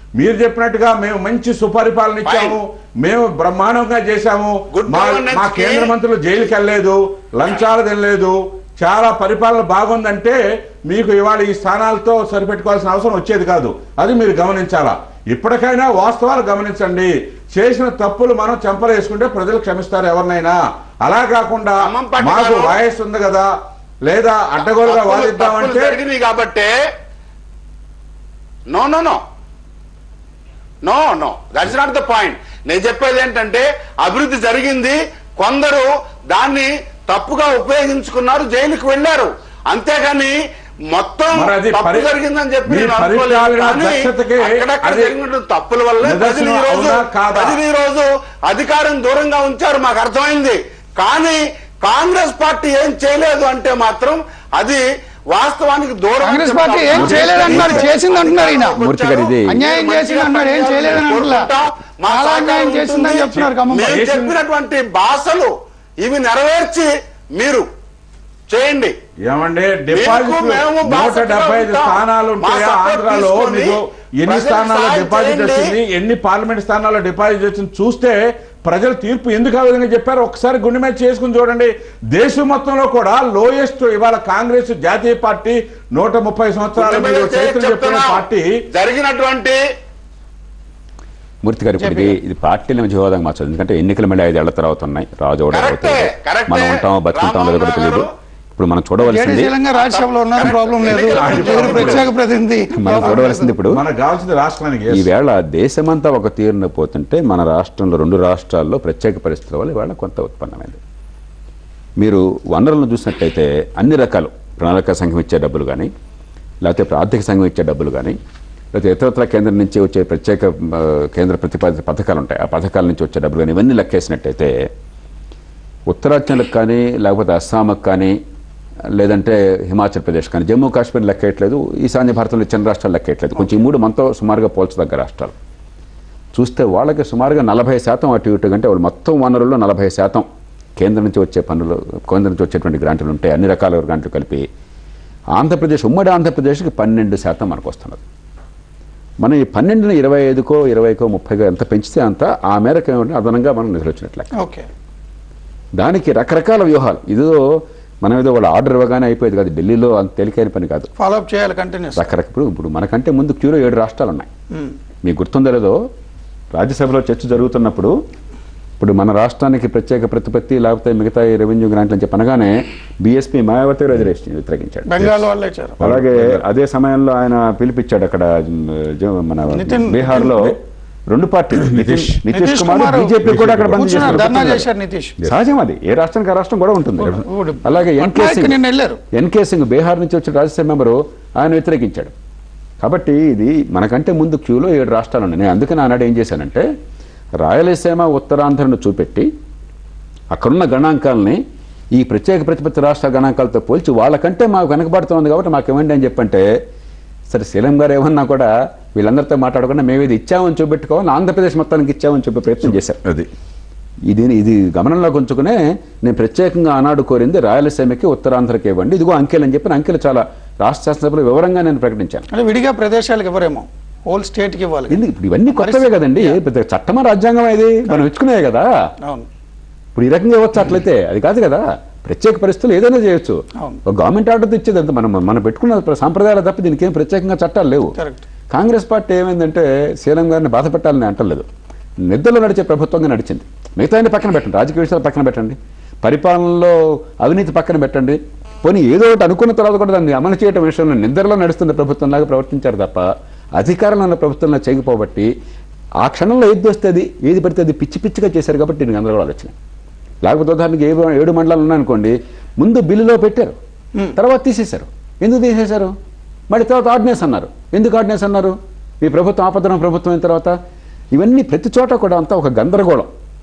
మీరు చెప్పినట్టుగా మేము మంచి సుపరిపాలన ఇచ్చాము మేము బ్రహ్మాండంగా చేశాము Good మా governance మా కి- కేంద్ర మంత్రులు జైలుకి వెళ్ళలేదు లంచాలు తినలేదు చాలా పరిపాలన బాగుందంటే మీకు ఇవాళ ఈ స్థానాలతో సరిపెట్టుకోవాల్సిన అవసరం వచ్చేది కాదు అది మీరు గమనించాలా ఇప్పటికైనా వాస్తవాలు గమనించండి చేసిన తప్పులు మనం చెంపలేసుకుంటే ప్రజలు క్షమిస్తారు ఎవరినైనా అలా కాకుండా ఖమ్మం పట్టు మాకు గారు. వాయిస్ ఉంది కదా లేదా అడ్డగోలుగా తప్పులు- వాదిద్దామంటే తప్పులు జరిగినాయి కాబట్టి no no no no no that's not the point నేను చెప్పేది ఏంటంటే అభివృద్ధి జరిగింది కొందరు దాన్ని తప్పుగా ఉపయోగించుకున్నారు జైలుకి వెళ్ళారు అంతేగాని మొత్తం మరి అది తప్పు పరి- జరిగిందని చెప్పి మీ నేను అనుకోలేదు. పరిపాలన కానీ దక్షతకి అక్కడక్కడ అది జరిగినటువంటి తప్పుల వల్ల ప్రజలు నిదర్శనం ఈ రోజు అవునా కాదా? ప్రజలు ఈ రోజు అధికారం దూరంగా ఉంచారు మాకు అర్థమైంది కానీ కాంగ్రెస్ పార్టీ ఏం చేయలేదు అంటే మాత్రం అది వాస్తవానికి దూరం అని కాంగ్రెస్ పార్టీ ఏం చెప్తారు. చేయలేదు అంటున్నారు, చేసింది అంటున్నారు ఈయన. మూర్తి గారు ఇది- అన్యాయం చేసింది అంటున్నాడు, ఏం చేయలేదని అంటున్నా. మా చాలా సహకారం అన్యాయం చేసిందని ఉంటుంది. చెప్తున్నారు ఖమ్మం. మేము చేసింది- చెప్పినటువంటి భాషలు ఇవి నెరవేర్చి మీరు చేయండి ఏమండి డిపాజిట్ మేము నూట బాసటగా డెబ్బై ఐదు ఉంటాం. స్థానాలు మా ఉంటాయి సపోర్ట్ ఆంధ్రాలో తీసుకొని మీకు ఎన్ని ప్రజలకు స్థానాల్లో సాయం డిపాజిట్ చేయండి. వచ్చింది ఎన్ని పార్లమెంట్ స్థానాల్లో డిపాజిట్ వచ్చింది చూస్తే ప్రజలు తీర్పు ఎందుకు ఆ విధంగా చెప్పారు ఒకసారి గుండె మీద చేసుకుని చూడండి దేశం మొత్తంలో కూడా లోయెస్ట్ ఇవాళ కాంగ్రెస్ జాతీయ పార్టీ నూట ముప్పై సంవత్సరాలు మీరు చరిత్ర చెప్పిన చెప్తున్నా, పార్టీ జరిగినటువంటి మూర్తి గారు ఇప్పుడు ఇది ఇది పార్టీల మధ్య హోదాగా మార్చాలి ఎందుకంటే ఎన్నికలు మళ్ళీ ఐదేళ్ల తర్వాత ఉన్నాయి రాజు ఒకటి కరెక్టే, అవుతుంది. కరెక్టే. మనం ఉంటామో బతుకుంటామో లేదో కూడా తెలియదు రామ్మోహన్ ఇప్పుడు మనం చూడవలసింది జేడీసీలంగా రాజ్యసభలో ఉన్నారు ప్రాబ్లం లేదు ఎవరు ప్రత్యేక ప్రతినిధి మనం చూడవలసింది ఇప్పుడు మనకు కావాల్సింది రాష్ట్రానికి yes. ఈవేళ దేశమంతా ఒక తీరున పోతుంటే మన రాష్ట్రంలో రెండు రాష్ట్రాల్లో ప్రత్యేక పరిస్థితుల వల్ల ఇవాళ కొంత ఉత్పన్నమైంది మీరు వనరులను చూసినట్టయితే అన్ని రకాలు ప్రణాళిక సంఘం ఇచ్చే డబ్బులు కానీ లేకపోతే ఆర్థిక సంఘం ఇచ్చే డబ్బులు కానీ లేకపోతే ఇతరత్ర కేంద్రం నుంచి వచ్చే ప్రత్యేక ఆ, కేంద్ర ప్రతిపాదిత పథకాలు ఉంటాయి ఆ పథకాల నుంచి వచ్చే డబ్బులు కానీ ఇవన్నీ లెక్కేసినట్టయితే ఉత్తరాఖండ్కి కానీ లేకపోతే అస్సాంకి కానీ లేదంటే హిమాచల్ ప్రదేశ్ కానీ జమ్మూ కాశ్మీర్ లెక్కేయట్లేదు ఈశాన్య భారతంలో చిన్న రాష్ట్రాలు లెక్కేయట్లేదు కొంచెం ఈ మూడు మనతో సుమారుగా పోల్చదగ్గ రాష్ట్రాలు చూస్తే వాళ్ళకి సుమారుగా నలభై శాతం అటు ఇటు కంటే వాళ్ళు మొత్తం వనరుల్లో నలభై శాతం కేంద్రం నుంచి వచ్చే పనులు కేంద్రం నుంచి వచ్చేటువంటి గ్రాంట్లు ఉంటాయి అన్ని రకాల గ్రాంట్లు కలిపి ఆంధ్రప్రదేశ్ ఉమ్మడి ఆంధ్రప్రదేశ్కి పన్నెండు శాతం మనకు వస్తున్నది మనం ఈ పన్నెండుని ఇరవై ఐదుకో ఇరవైకో ముప్పైకో ఎంత పెంచితే అంత ఆ మేరకు ఏమంటే అదనంగా మనం నిధులు వచ్చినట్లే ఓకే దానికి రకరకాల వ్యూహాలు ఇదో మనం ఏదో వాళ్ళ ఆర్డర్ ఇవ్వగానే అయిపోయేది కాదు ఢిల్లీలో అంత తేలికైన పని కాదు ఫాలో అప్ చేయాలి కంటిన్యూస్ రకరకాల ఇప్పుడు ఇప్పుడు మనకంటే ముందు క్యూలో ఏడు రాష్ట్రాలు ఉన్నాయి మీకు గుర్తుందో లేదో రాజ్యసభలో చర్చ జరుగుతున్నప్పుడు ఇప్పుడు మన రాష్ట్రానికి ప్రత్యేక ప్రతిపత్తి లేకపోతే మిగతా ఈ రెవెన్యూ గ్రాంట్లు అని చెప్పి అనగానే బీఎస్పీ మాయావతి రిజర్వేషన్ వ్యతిరేకించాడు బెంగాల్ వాళ్ళు ఇచ్చారు అలాగే అదే సమయంలో ఆయన పిలిపించాడు అక్కడ జ- మన నితిన్- బీహార్లో రెండు పార్టీలు నితీష్ నితీష్ నితీష్ కుమార్ కుమార్ బీజేపీ కూడా అక్కడ బంద్ కూర్చున్నారు చేశారు. ధర్నా చేశారు నితీష్ సహజం అది ఏ రాష్ట్రానికి ఆ రాష్ట్రం కూడా ఉంటుంది ఇప్పుడు అలాగే ఎన్కే పట్నాయక్ సింగ్ నిన్న వెళ్ళారు. ఎన్కే సింగ్ బీహార్ నుంచి వచ్చిన రాజ్యసభ మెంబరు ఆయన వ్యతిరేకించాడు కాబట్టి ఇది మనకంటే ముందు క్యూలో ఏడు రాష్ట్రాలు ఉన్నాయి నేను అందుకని ఆనాడు ఏం చేశానంటే రాయలసీమ ఉత్తరాంధ్రను చూపెట్టి అక్కడున్న గణాంకాలని ఈ ప్రత్యేక ప్రతిపత్తి రాష్ట్ర గణాంకాలతో పోల్చి వాళ్ళకంటే మాకు వెనకబడుతోంది కాబట్టి మాకు ఇవ్వండి అని చెప్పంటే సరే శీలం గారు ఏమన్నా కూడా వీళ్ళందరితో మాట్లాడకుండా మేము ఇది ఇచ్చామని చూపెట్టుకోవాలి ఆంధ్రప్రదేశ్ మొత్తానికి ఇచ్చామని చెప్పే ప్రయత్నం చేశారు అది ఇది ఇది గమనంలోకి ఉంచుకునే నేను ప్రత్యేకంగా ఆనాడు కోరింది రాయలసీమకి ఉత్తరాంధ్రకి ఇవ్వండి ఇదిగో అంకెలు అని చెప్పి అంకెలు చాలా రాష్ట్ర శాసనసభలో వివరంగా నేను ప్రకటించాను అంటే విడిగా ప్రదేశాలకు ఇవ్వరేమో హోల్ స్టేట్ కి ఇవ్వాలి ఎందుకు ఇప్పుడు ఇవన్నీ కొత్తవే కదండి పెద్ద చట్టమా రాజ్యాంగం ఇది మనం ఇచ్చుకునే కదా అవును ఇప్పుడు ఈ రకంగా ఇవ్వచ్చు అట్లయితే అది కాదు కదా ప్రత్యేక పరిస్థితులు ఏదైనా చేయొచ్చు అవును. ఒక గవర్నమెంట్ ఆర్డర్ ఇచ్చేది అంత మనం మనం పెట్టుకున్న సాంప్రదాయాలు తప్ప దీనికి ఏం ప్రత్యేకంగా చట్టాలు లేవు కరెక్ట్ కాంగ్రెస్ పార్టీ ఏమైందంటే శీలం గారిని బాధ పెట్టాలని అంటలేదు నిద్రలో నడిచే ప్రభుత్వంగా నడిచింది మిగతా పక్కన పెట్టండి రాజకీయ విషయాలు పక్కన పెట్టండి పరిపాలనలో అవినీతి పక్కన పెట్టండి పోనీ ఏదో ఒకటి అనుకున్న తర్వాత కూడా దాన్ని అమలు చేయడం విషయంలో నిద్రలో నడుస్తున్న ప్రభుత్వంలాగా ప్రవర్తించారు తప్ప అధికారంలో ఉన్న ప్రభుత్వంలో చేయకపోబట్టి ఆ క్షణంలో ఏది వస్తే అది ఏది పడితే అది పిచ్చి పిచ్చిగా చేశారు కాబట్టి దీనికి గందరగోళాలు వచ్చినాయి లేకపోతే ఉదాహరణకి ఏడు ఏడు మండలాలు ఉన్నాయనుకోండి ముందు బిల్లులో పెట్టారు తర్వాత తీసేశారు ఎందుకు తీసేశారు మళ్ళీ తర్వాత ఆర్డినెన్స్ అన్నారు ఎందుకు ఆర్డినెన్స్ అన్నారు మీ ప్రభుత్వం ఆపదనం ప్రభుత్వం అయిన తర్వాత ఇవన్నీ ప్రతి చోట కూడా అంతా ఒక గందరగోళం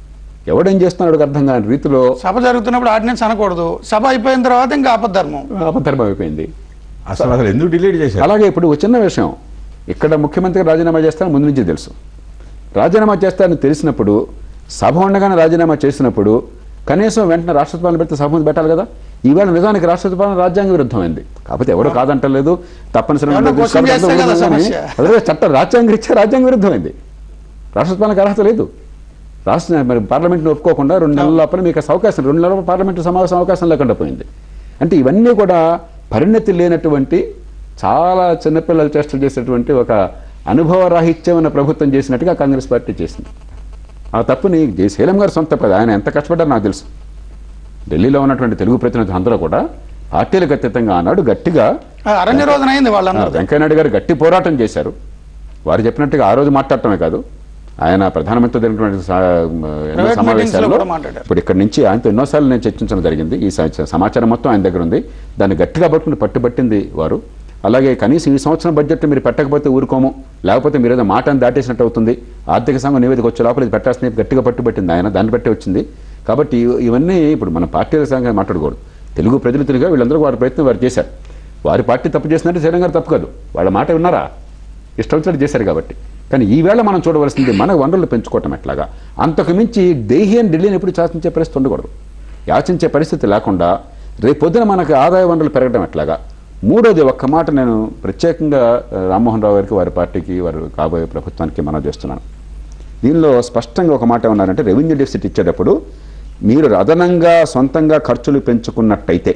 ఎవడేం చేస్తున్నాడు అర్థం కాని రీతిలో సభ జరుగుతున్నప్పుడు ఆర్డినెన్స్ అనకూడదు సభ అయిపోయిన తర్వాత ఇంకా ఆపద్ధర్మం అపధర్మం అయిపోయింది అసలు అసలు ఎందుకు డిలీట్ చేశారు అలాగే ఇప్పుడు ఒక చిన్న విషయం ఇక్కడ ముఖ్యమంత్రి రాజీనామా చేస్తారని ముందు నుంచి తెలుసు రాజీనామా చేస్తారని తెలిసినప్పుడు సభ ఉండగానే రాజీనామా చేసినప్పుడు కనీసం వెంటనే రాష్ట్రపాలన పెడితే సభ ముందు పెట్టాలి కదా ఈవేళ నిజానికి రాష్ట్రపతి పాలన రాజ్యాంగ విరుద్ధమైంది కాకపోతే ఎవరు కాదంటలేదు తప్పనిసరిగా ఎవరో ఉండదు. question కాబట్టి చేస్తే కదా అందరూ కానీ సమస్య. అదే చట్టం రాజ్యాంగ రీత్యా రాజ్యాంగ విరుద్ధమైంది రాష్ట్రపతి పాలనకు అర్హత లేదు రాష్ట్ర మరి పార్లమెంట్ని ఒప్పుకోకుండా రెండు నెలల లోపల మీకు అసలు అవకాశం రెండు నెలల లోపల పార్లమెంటు సమావేశం అవకాశం లేకుండా పోయింది అంటే ఇవన్నీ కూడా పరిణతి లేనటువంటి చాలా చిన్నపిల్లలు చేష్టలు చేసేటువంటి ఒక అనుభవ రాహిత్యమైన ప్రభుత్వం చేసినట్టుగా కాంగ్రెస్ పార్టీ చేసింది ఆ తప్పుని జే శీలం గారు సొంత పది ఆయన ఎంత కష్టపడ్డారో నాకు తెలుసు ఢిల్లీలో ఉన్నటువంటి తెలుగు ప్రతినిధులు అందరూ కూడా పార్టీలకు అతీతంగా ఆనాడు గట్టిగా ఆ, అరణ్య రోజున అయింది ఆ, వాళ్ళందరూ వెంకయ్యనాయుడు గారు గట్టి పోరాటం చేశారు వారు చెప్పినట్టుగా ఆ రోజు మాట్లాడటమే కాదు ఆయన ప్రధానమంత్రి జరిగినటువంటి సా- ఎన్నో Private meetings లో సమావేశాల్లో కూడా మాట్లాడారు. ఇప్పుడు ఇక్కడ నుంచి ఆయనతో ఎన్నోసార్లు నేను చర్చించడం జరిగింది ఈ స- సమాచారం మొత్తం ఆయన దగ్గర ఉంది దాన్ని గట్టిగా పట్టుకుని పట్టుబట్టింది వారు అలాగే కనీసం ఈ సంవత్సరం బడ్జెట్ మీరు పెట్టకపోతే ఊరుకోము లేకపోతే మీరు ఏదో మాటను దాటేసినట్టు అవుతుంది ఆర్థిక సంఘం నివేదిక వచ్చే లోపల ఇది పెట్టాల్సింది గట్టిగా పట్టుబట్టింది ఆయన దాన్ని బట్టి వచ్చింది కాబట్టి ఇవ- ఇవన్నీ ఇప్పుడు మన పార్టీల సంఘం మాట్లాడకూడదు తెలుగు ప్రతినిధులుగా వీళ్ళందరూ వారి ప్రయత్నం వారు చేశారు వారి పార్టీ తప్పు చేసినట్టు శ్రీరంగ గారు తప్పు కాదు వాళ్ళ మాట విన్నారా ఇష్టం వచ్చినట్టు చేశారు కాబట్టి కానీ ఈవేళ మనం చూడవలసింది మన వనరులు పెంచుకోవటం ఎట్లాగా అంతకు మించి దేహీయన్ ఢిల్లీని ఎప్పుడు శాసించే పరిస్థితి ఉండకూడదు యాచించే పరిస్థితి లేకుండా రేపొద్దున మనకు ఆదాయ వనరులు పెరగడం ఎట్లాగా మూడోది ఒక్క మాట నేను ప్రత్యేకంగా ఆ, రామ్మోహన్ రావు గారికి వారి పార్టీకి వారు కాబోయే ప్రభుత్వానికి మనం చేస్తున్నాను దీనిలో స్పష్టంగా ఒక మాట ఏమన్నారంటే రెవెన్యూ డెఫిసిట్ ఇచ్చేటప్పుడు మీరు అదనంగా సొంతంగా ఖర్చులు పెంచుకున్నట్టయితే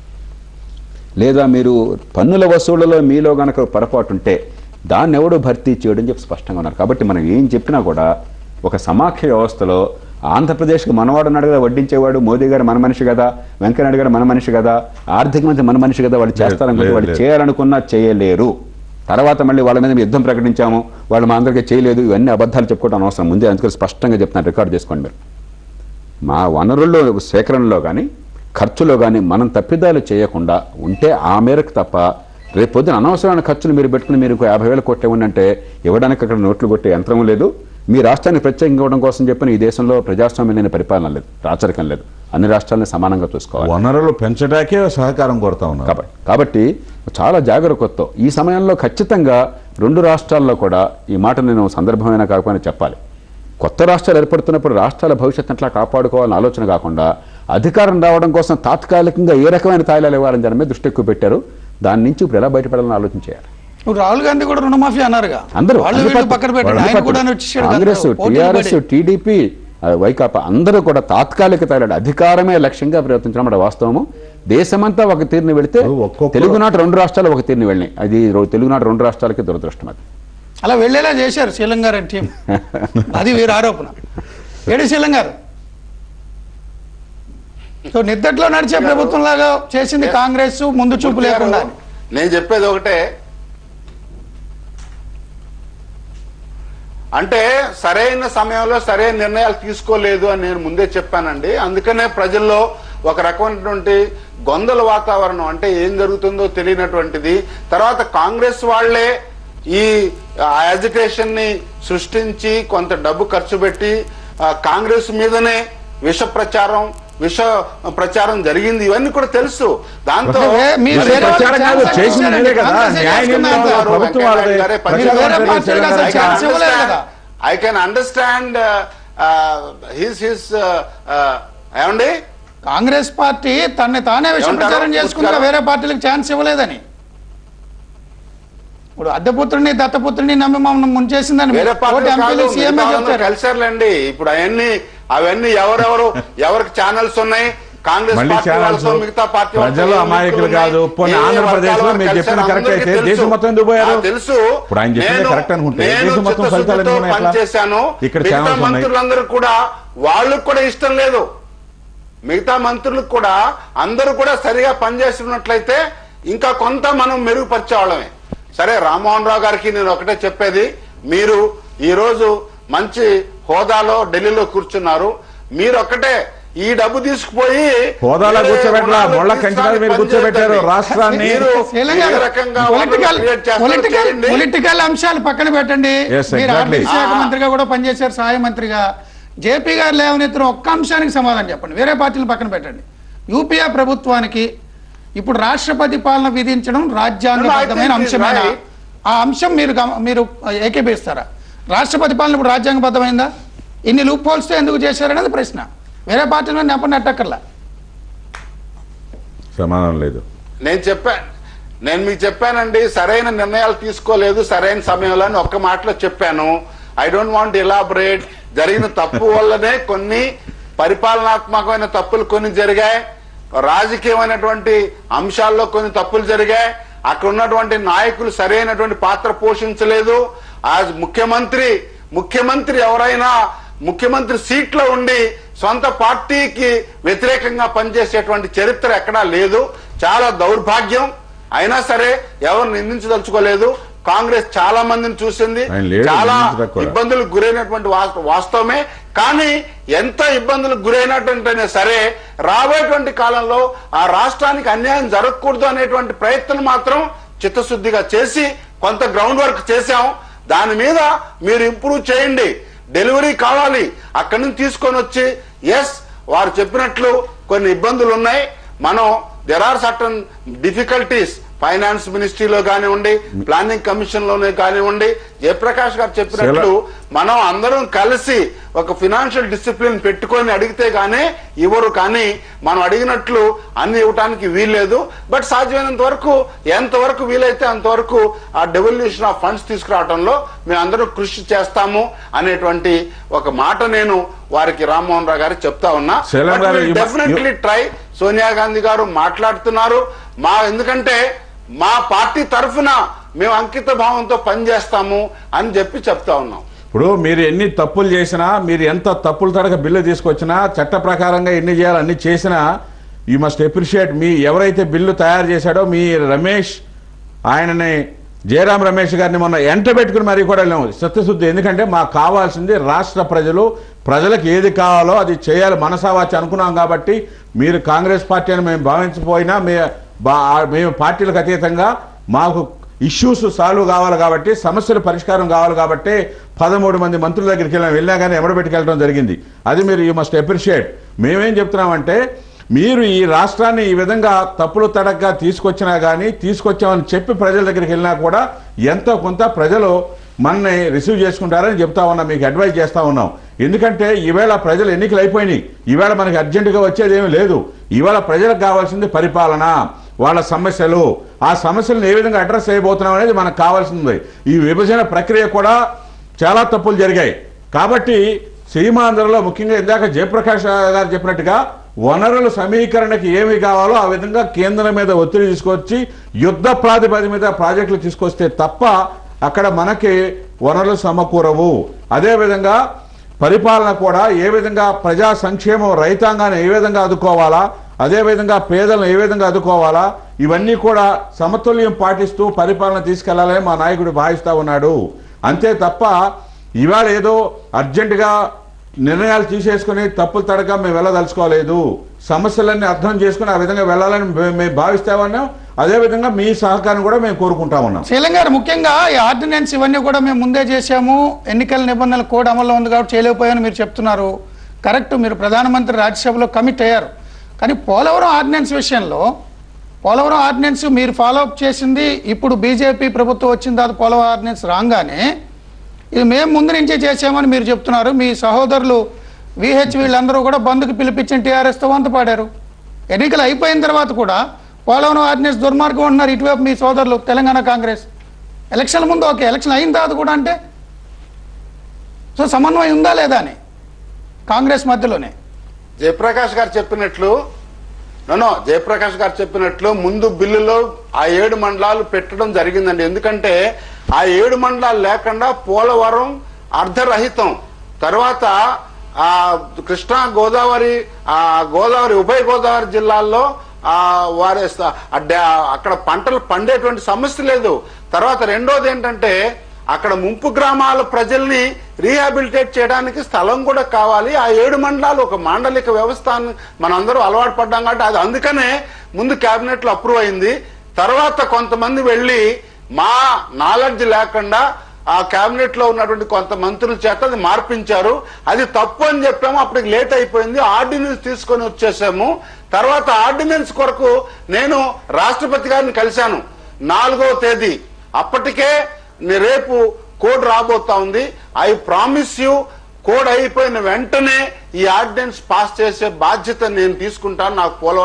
లేదా మీరు పన్నుల వసూళ్లలో మీలో గనక పొరపాటు ఉంటే దాన్ని ఎవడు భర్తీ చేయడం చెప్పి స్పష్టంగా ఉన్నారు కాబట్టి మనం ఏం చెప్పినా కూడా ఒక సమాఖ్య వ్యవస్థలో ఆంధ్రప్రదేశ్కి మనవాడు ఉన్నాడు కదా వడ్డించేవాడు మోదీ గారు మన మనిషి కదా వెంకయ్యనాయుడు గారు మన మనిషి కదా ఆర్థిక మంత్రి మన మనిషి కదా వాళ్ళు చేస్తారనుకుంటే లేదు, వాళ్ళు లేదు. చేయాలనుకున్నా చేయలేరు తర్వాత మళ్ళీ వాళ్ళ మీద మేము యుద్ధం ప్రకటించాము వాళ్ళు మా అందరికీ చేయలేదు ఇవన్నీ అబద్ధాలు చెప్పుకోవడం అనవసరం ముందే అందుకని స్పష్టంగా చెప్తున్నాను రికార్డ్ చేసుకోండి మీరు మా వనరుల్లో సేకరణలో కానీ ఖర్చులో కానీ మనం తప్పిదాలు చేయకుండా ఉంటే ఆ మేరకు తప్ప రేపు పొద్దున అనవసరమైన ఖర్చులు మీరు పెట్టుకుని మీరు ఇంకో యాభై వేలు కొట్టే ఉండంటే ఇవ్వడానికి అక్కడ నోట్లు కొట్టే యంత్రం లేదు మీ రాష్ట్రాన్ని ప్రత్యేకంగా ఇవ్వడం కోసం చెప్పిన ఈ దేశంలో ప్రజాస్వామ్యం లేని పరిపాలన లేదు రాచరికం లేదు అన్ని రాష్ట్రాలను సమానంగా చూసుకోవాలి వనరులు పెంచడాకే సహకారం కోరుతా ఉన్నారు కాబట్టి కాబట్టి చాలా జాగరూకతతో ఈ సమయంలో ఖచ్చితంగా రెండు రాష్ట్రాల్లో కూడా ఈ మాట నేను సందర్భమైనా కాకపోయినా చెప్పాలి కొత్త రాష్ట్రాలు ఏర్పడుతున్నప్పుడు రాష్ట్రాల భవిష్యత్తు ఎట్లా కాపాడుకోవాలని ఆలోచన కాకుండా అధికారం రావడం కోసం తాత్కాలికంగా ఏ రకమైన తాయిలాలు ఇవ్వాలని దాని మీద దృష్టి ఎక్కువ పెట్టారు దాని నుంచి ఇప్పుడు ఎలా బయటపడాలని ఆలోచన చేయాలి ఇప్పుడు రాహుల్ గాంధీ కూడా రుణమాఫీ అన్నారుగా అందరూ వాళ్ళు అన్ని వీళ్ళు పార్టీ- పక్కన పెట్టండి అన్ని ఆయన పార్టీలు. కూడా వచ్చేసాడు కాంగ్రెస్ దాంట్లో పోటీలు టీఆర్ఎస్ పడి. టీడీపీ ఆ, వైకాపా అందరూ కూడా తాత్కాలిక తాయిలాడు అధికారమే లక్ష్యంగా ప్రయత్నించడం అన్నమాట వాస్తవము దేశమంతా ఒక తీరుని వెళితే ఒక్కొక్కరు- తెలుగునాట రెండు రాష్ట్రాలు ఒక తీరుని వెళ్ళినాయి అది రో- తెలుగునాట రెండు రాష్ట్రాలకి దురదృష్టం అది అలా వెళ్ళేలా చేశారు శీలం గారు అని టీం అది వీరి ఆరోపణ ఏడి శీలం గారు సో నిద్దట్లో నడిచే ప్రభుత్వం లాగా చేసింది కాంగ్రెస్ ముందు చూపు లేకుండా అని. నేను చెప్పేది ఒకటే అంటే సరైన సమయంలో సరైన నిర్ణయాలు తీసుకోలేదు అని నేను ముందే చెప్పానండి అందుకనే ప్రజల్లో ఒక రకమైనటువంటి గొందల వాతావరణం అంటే ఏం జరుగుతుందో తెలియనటువంటిది తర్వాత కాంగ్రెస్ వాళ్లే ఈ యాజిటేషన్ ని సృష్టించి కొంత డబ్బు ఖర్చు పెట్టి ఆ, కాంగ్రెస్ మీదనే విష ప్రచారం విష ప్రచారం జరిగింది ఇవన్నీ కూడా తెలుసు దాంతో ఏ- మీరు మరి వేరే ప్రచారం వాళ్ళకి కాదు, ఛాన్స్ చేసింది ఇచ్చారండి. మీరే కదా, కాంగ్రెస్ న్యాయం చేసుకున్నారు. ఏం లేదు. ప్రభుత్వం వాళ్ళదే. మీరు వేరే పార్టీలకు అసలు ఛాన్స్ ఇవ్వలేదు కదా. I can understand his his ఏమండి కాంగ్రెస్ పార్టీ తన్ని తానే విష ఏమంటారు? ప్రచారం చేసుకుంటా ఉత్కారం? వేరే పార్టీలకు ఛాన్స్ ఇవ్వలేదని ఇప్పుడు అద్దెపుత్రుని దత్తపుత్రుని నమ్మి మమ్మల్ని ముంచేసిందని వేరే కోటి పార్టీలు ఎంపీలు కాదు, సీఎంఏ మిగతా వాళ్ళందరూ చెప్తారు కలిసారులేండి ఇప్పుడు అవన్నీ అవన్నీ ఎవరెవరు ఎవరికి ఛానల్స్ ఉన్నాయి కాంగ్రెస్ మళ్ళీ పార్టీ ఛానల్స్ వాళ్ళతో మిగతా పార్టీ వాళ్ళతో ప్రజలు ఏ అమాయకులు లింకులు కాదు. ఉన్నాయి, పోనీ ఏ ఏ ఆంధ్రప్రదేశ్లో వర్గాల మీరు వారు చెప్పిన కలిశారు, కరెక్ట్ అందరికీ అయితే తెలుసు. దేశం మొత్తం ఎందుకు పోయారు? నాకు తెలుసు ఇప్పుడు ఆయన చెప్పింది నేను- కరెక్ట్ అనుకుంటే నేను దేశం మొత్తం ఫలితాలు చిత్తశుద్ధితో ఎందుకు ఉన్నాయి ఎట్లా? పనిచేశాను ఇక్కడ మిగతా ఛానల్స్ ఉన్నాయి. మంత్రులందరూ కూడా వాళ్ళకు కూడా ఇష్టం లేదు మిగతా మంత్రులకు కూడా అందరూ కూడా సరిగా పనిచేస్తున్నట్లయితే ఇంకా కొంత మనం మెరుగుపరిచేవాళ్ళమే సరే రామ్మోహన్ రావు గారికి నేను ఒకటే చెప్పేది మీరు ఈ రోజు మంచి హోదాలో ఢిల్లీలో కూర్చున్నారు మీరు ఒక్కటే ఈ డబ్బు తీసుకుపోయి హోదాలో వేరే కూర్చోబెట్టలా, వనరులు మొళ్ళ కంచి మీద మీరు పని కూర్చోబెట్టారు. చేయొద్దండి. రాష్ట్రాన్ని- మీరు శీలం ఏ గారు, రకంగా పొలిటికల్ వనరులు create చేస్తారో పొలిటికల్ చేయండి. పొలిటికల్ అంశాలు పక్కన పెట్టండి Yes, మీరు exactly. ఆర్థిక శాఖ ఆ. మంత్రిగా కూడా పనిచేశారు సహాయ మంత్రిగా జేపీ గారు లేవనెత్తిన ఒక్క అంశానికి సమాధానం చెప్పండి వేరే పార్టీలు పక్కన పెట్టండి యూపీఏ ప్రభుత్వానికి ఇప్పుడు రాష్ట్రపతి పాలన విధించడం రాజ్యాంగబద్ధమైన No, I think he's అంశమేనా right. ఆ అంశం మీరు గమ- మీరు ఏకీపిస్తారా రాష్ట్రపతి పాలన ఇప్పుడు రాజ్యాంగబద్ధమైందా ఇన్ని లూప్ హోల్స్తో ఎందుకు చేశారనేది ప్రశ్న వేరే పార్టీల మీద నెపం నెట్టక్కర్లా సమానం లేదు నేను చెప్పా నేను మీకు చెప్పానండి సరైన నిర్ణయాలు తీసుకోలేదు సరైన సమయంలో అని ఒక్క మాటలో చెప్పాను ఐ డోంట్ వాంట్ ఎలాబరేట్ జరిగిన తప్పు వల్లనే కొన్ని పరిపాలనాత్మకమైన తప్పులు కొన్ని జరిగాయి రాజకీయమైనటువంటి అంశాల్లో కొన్ని తప్పులు జరిగాయి అక్కడ ఉన్నటువంటి నాయకులు సరైనటువంటి పాత్ర పోషించలేదు ఆ ముఖ్యమంత్రి ముఖ్యమంత్రి ఎవరైనా ముఖ్యమంత్రి సీట్లో ఉండి సొంత పార్టీకి వ్యతిరేకంగా పనిచేసేటువంటి చరిత్ర ఎక్కడా లేదు చాలా దౌర్భాగ్యం అయినా సరే ఎవరు నిందించదలుచుకోలేదు కాంగ్రెస్ చాలా మందిని చూసింది ఆయన లేడు, చాలా నిందించడానికి కూడా. ఇబ్బందులకు గురైనటువంటి వాస్త- వాస్తవమే కానీ ఎంత ఇబ్బందులకు గురైనటువంటైనా సరే రాబోయేటువంటి కాలంలో ఆ రాష్ట్రానికి అన్యాయం జరగకూడదు అనేటువంటి ప్రయత్నం మాత్రం చిత్తశుద్ధిగా చేసి కొంత గ్రౌండ్ వర్క్ చేశాం దాని మీద మీరు ఇంప్రూవ్ చేయండి డెలివరీ కావాలి అక్కడి నుంచి తీసుకొని వచ్చి ఎస్ వారు చెప్పినట్లు కొన్ని ఇబ్బందులు ఉన్నాయి మనం there are certain difficulties finance మినిస్ట్రీలో కానివ్వండి ప్లానింగ్ కమిషన్ లోనే కానివ్వండి జయప్రకాష్ గారు చెప్పినట్లు మనం అందరం కలిసి ఒక ఫినాన్షియల్ డిసిప్లిన్ పెట్టుకొని అడిగితే గానీ ఇవ్వరు కానీ మనం అడిగినట్లు అన్ని ఇవ్వటానికి వీల్లేదు బట్ సాధ్యమైనంత వరకు ఎంతవరకు వీలైతే అంతవరకు ఆ డెవల్యూషన్ ఆఫ్ ఫండ్స్ తీసుకురావడంలో మేము అందరం కృషి చేస్తాము అనేటువంటి ఒక మాట నేను వారికి రామ్మోహన్ రావు గారికి చెప్తా ఉన్నా శైలం గారు, ఈ- డెఫినెట్లీ ట్రై సోనియా గాంధీ గారు మాట్లాడుతున్నారు మా ఎందుకంటే మా పార్టీ తరఫున మేము అంకిత భావంతో పనిచేస్తాము అని చెప్పి చెప్తా ఉన్నాం ఇప్పుడు మీరు ఎన్ని తప్పులు చేసినా మీరు ఎంత తప్పులు తడక బిల్లు తీసుకొచ్చినా చట్ట ప్రకారంగా ఎన్ని చేయాలి అన్ని చేసినా యూ మస్ట్ అప్రిషియేట్ మీ ఎవరైతే బిల్లు తయారు చేశాడో మీ రమేష్ ఆయనని జయరాం రమేష్ గారిని మొన్న ఎంట పెట్టుకుని మరీ కూడా వెళ్ళాము సత్యశుద్ధి ఎందుకంటే మాకు కావాల్సింది రాష్ట్ర ప్రజలు ప్రజలకు ఏది కావాలో అది చేయాలి మనసావాచి అనుకున్నాం కాబట్టి మీరు కాంగ్రెస్ పార్టీ అని మేము భావించపోయినా మే బా- మేము పార్టీలకు అతీతంగా మాకు ఇష్యూస్ సాల్వ్ కావాలి కాబట్టి సమస్యల పరిష్కారం కావాలి కాబట్టి పదమూడు మంది మంత్రుల దగ్గరికి వెళ్ళాం వెళ్ళినా కానీ ఎమడబెట్టుకెళ్ళడం జరిగింది అది మీరు యూ మస్ట్ అప్రిషియేట్ మేమేం చెప్తున్నామంటే మీరు ఈ రాష్ట్రాన్ని ఈ విధంగా తప్పులు తడగ్గా తీసుకొచ్చినా కానీ తీసుకొచ్చామని చెప్పి ప్రజల దగ్గరికి వెళ్ళినా కూడా ఎంతో కొంత ప్రజలు మనని రిసీవ్ చేసుకుంటారని చెప్తా ఉన్నాం మీకు అడ్వైజ్ చేస్తా ఉన్నాం ఎందుకంటే ఈవేళ ప్రజలు ఎన్నికలు అయిపోయినాయి ఈవేళ మనకి అర్జెంటుగా వచ్చేది ఏమీ లేదు ఈవేళ ప్రజలకు కావాల్సింది పరిపాలన వాళ్ళ సమస్యలు ఆ సమస్యలను ఏ విధంగా అడ్రస్ చేయబోతున్నాం అనేది మనకు కావాల్సింది ఈ విభజన ప్రక్రియ కూడా చాలా తప్పులు జరిగాయి కాబట్టి సీమాంధ్రలో ముఖ్యంగా ఇందాక జయప్రకాష్ గారు చెప్పినట్టుగా వనరుల సమీకరణకి ఏమి కావాలో ఆ విధంగా కేంద్రం మీద ఒత్తిడి తీసుకొచ్చి యుద్ధ ప్రాతిపదిక మీద ప్రాజెక్టులు తీసుకొస్తే తప్ప అక్కడ మనకి వనరులు సమకూరవు అదేవిధంగా పరిపాలన కూడా ఏ విధంగా ప్రజా సంక్షేమం రైతాంగాన్ని ఏ విధంగా ఆదుకోవాలా అదేవిధంగా పేదలను ఏ విధంగా ఆదుకోవాలా ఇవన్నీ కూడా సమతుల్యం పాటిస్తూ పరిపాలన తీసుకెళ్లాలని మా నాయకుడు భావిస్తా ఉన్నాడు అంతే తప్ప ఇవాళ ఏదో అర్జెంటుగా నిర్ణయాలు తీసేసుకుని తప్పులు తడక మేము వెళ్ళదలుచుకోలేదు సమస్యలన్నీ అర్థం చేసుకుని ఆ విధంగా వెళ్ళాలని మే- మేము భావిస్తా ఉన్నాం అదేవిధంగా మీ సహకారం కూడా మేము కోరుకుంటా ఉన్నాం శీలం గారు ముఖ్యంగా ఈ ఆర్డినెన్స్ ఇవన్నీ కూడా మేము ముందే చేశాము ఎన్నికల నిబంధనలు కోడ్ అమల్లో ఉంది కాబట్టి చేయలేకపోయామని మీరు చెప్తున్నారు కరెక్ట్ మీరు ప్రధానమంత్రి రాజ్యసభలో కమిట్ అయ్యారు కానీ పోలవరం ఆర్డినెన్స్ విషయంలో పోలవరం ఆర్డినెన్స్ మీరు ఫాలో అప్ చేసింది ఇప్పుడు బీజేపీ ప్రభుత్వం వచ్చిన తర్వాత పోలవరం ఆర్డినెన్స్ రాగానే ఇది మేము ముందు నుంచే చేసామని మీరు చెప్తున్నారు మీ సహోదరులు విహెచ్ వీళ్ళందరూ కూడా బంద్కు పిలిపించిన టీఆర్ఎస్తో వంత పాడారు ఎన్నికలు అయిపోయిన తర్వాత కూడా పోలవరం ఆర్డినెన్స్ దుర్మార్గం అంటున్నారు ఇటువైపు మీ సోదరులు తెలంగాణ కాంగ్రెస్ ఎలక్షన్ ముందు ఓకే ఎలక్షన్ అయిన తర్వాత కూడా అంటే సో సమన్వయం ఉందా లేదా అని కాంగ్రెస్ మధ్యలోనే జయప్రకాష్ గారు చెప్పినట్లు నో జయప్రకాష్ గారు చెప్పినట్లు ముందు బిల్లులో ఆ ఏడు మండలాలు పెట్టడం జరిగిందండి ఎందుకంటే ఆ ఏడు మండలాలు లేకుండా పోలవరం అర్ధరహితం తర్వాత ఆ కృష్ణా గోదావరి ఆ గోదావరి ఉభయ గోదావరి జిల్లాల్లో ఆ వారి స- ఆ డా- అక్కడ పంటలు పండేటువంటి సమస్య లేదు తర్వాత రెండోది ఏంటంటే అక్కడ ముంపు గ్రామాల ప్రజల్ని రీహాబిలిటేట్ చేయడానికి స్థలం కూడా కావాలి ఆ ఏడు మండలాలు ఒక మాండలిక వ్యవస్థ అని మనందరూ అలవాటు పడ్డాం కాబట్టి అది అందుకనే ముందు కేబినెట్ లో అప్రూవ్ అయింది తర్వాత కొంతమంది వెళ్ళి మా నాలెడ్జ్ లేకుండా ఆ కేబినెట్ లో ఉన్నటువంటి కొంత మంత్రుల చేత అది మార్పించారు అది తప్పు అని చెప్పాము అప్పటికి లేట్ అయిపోయింది ఆర్డినెన్స్ తీసుకొని వచ్చేసాము తర్వాత ఆర్డినెన్స్ కొరకు నేను రాష్ట్రపతి గారిని కలిశాను నాలుగో తేదీ అప్పటికే నే- రేపు కోడ్ రాబోతా ఉంది ఐ ప్రామిస్ యూ కోడ్ అయిపోయిన వెంటనే ఈ ఆర్డినెన్స్ పాస్ చేసే బాధ్యత నేను తీసుకుంటాను నాకు పోలవరం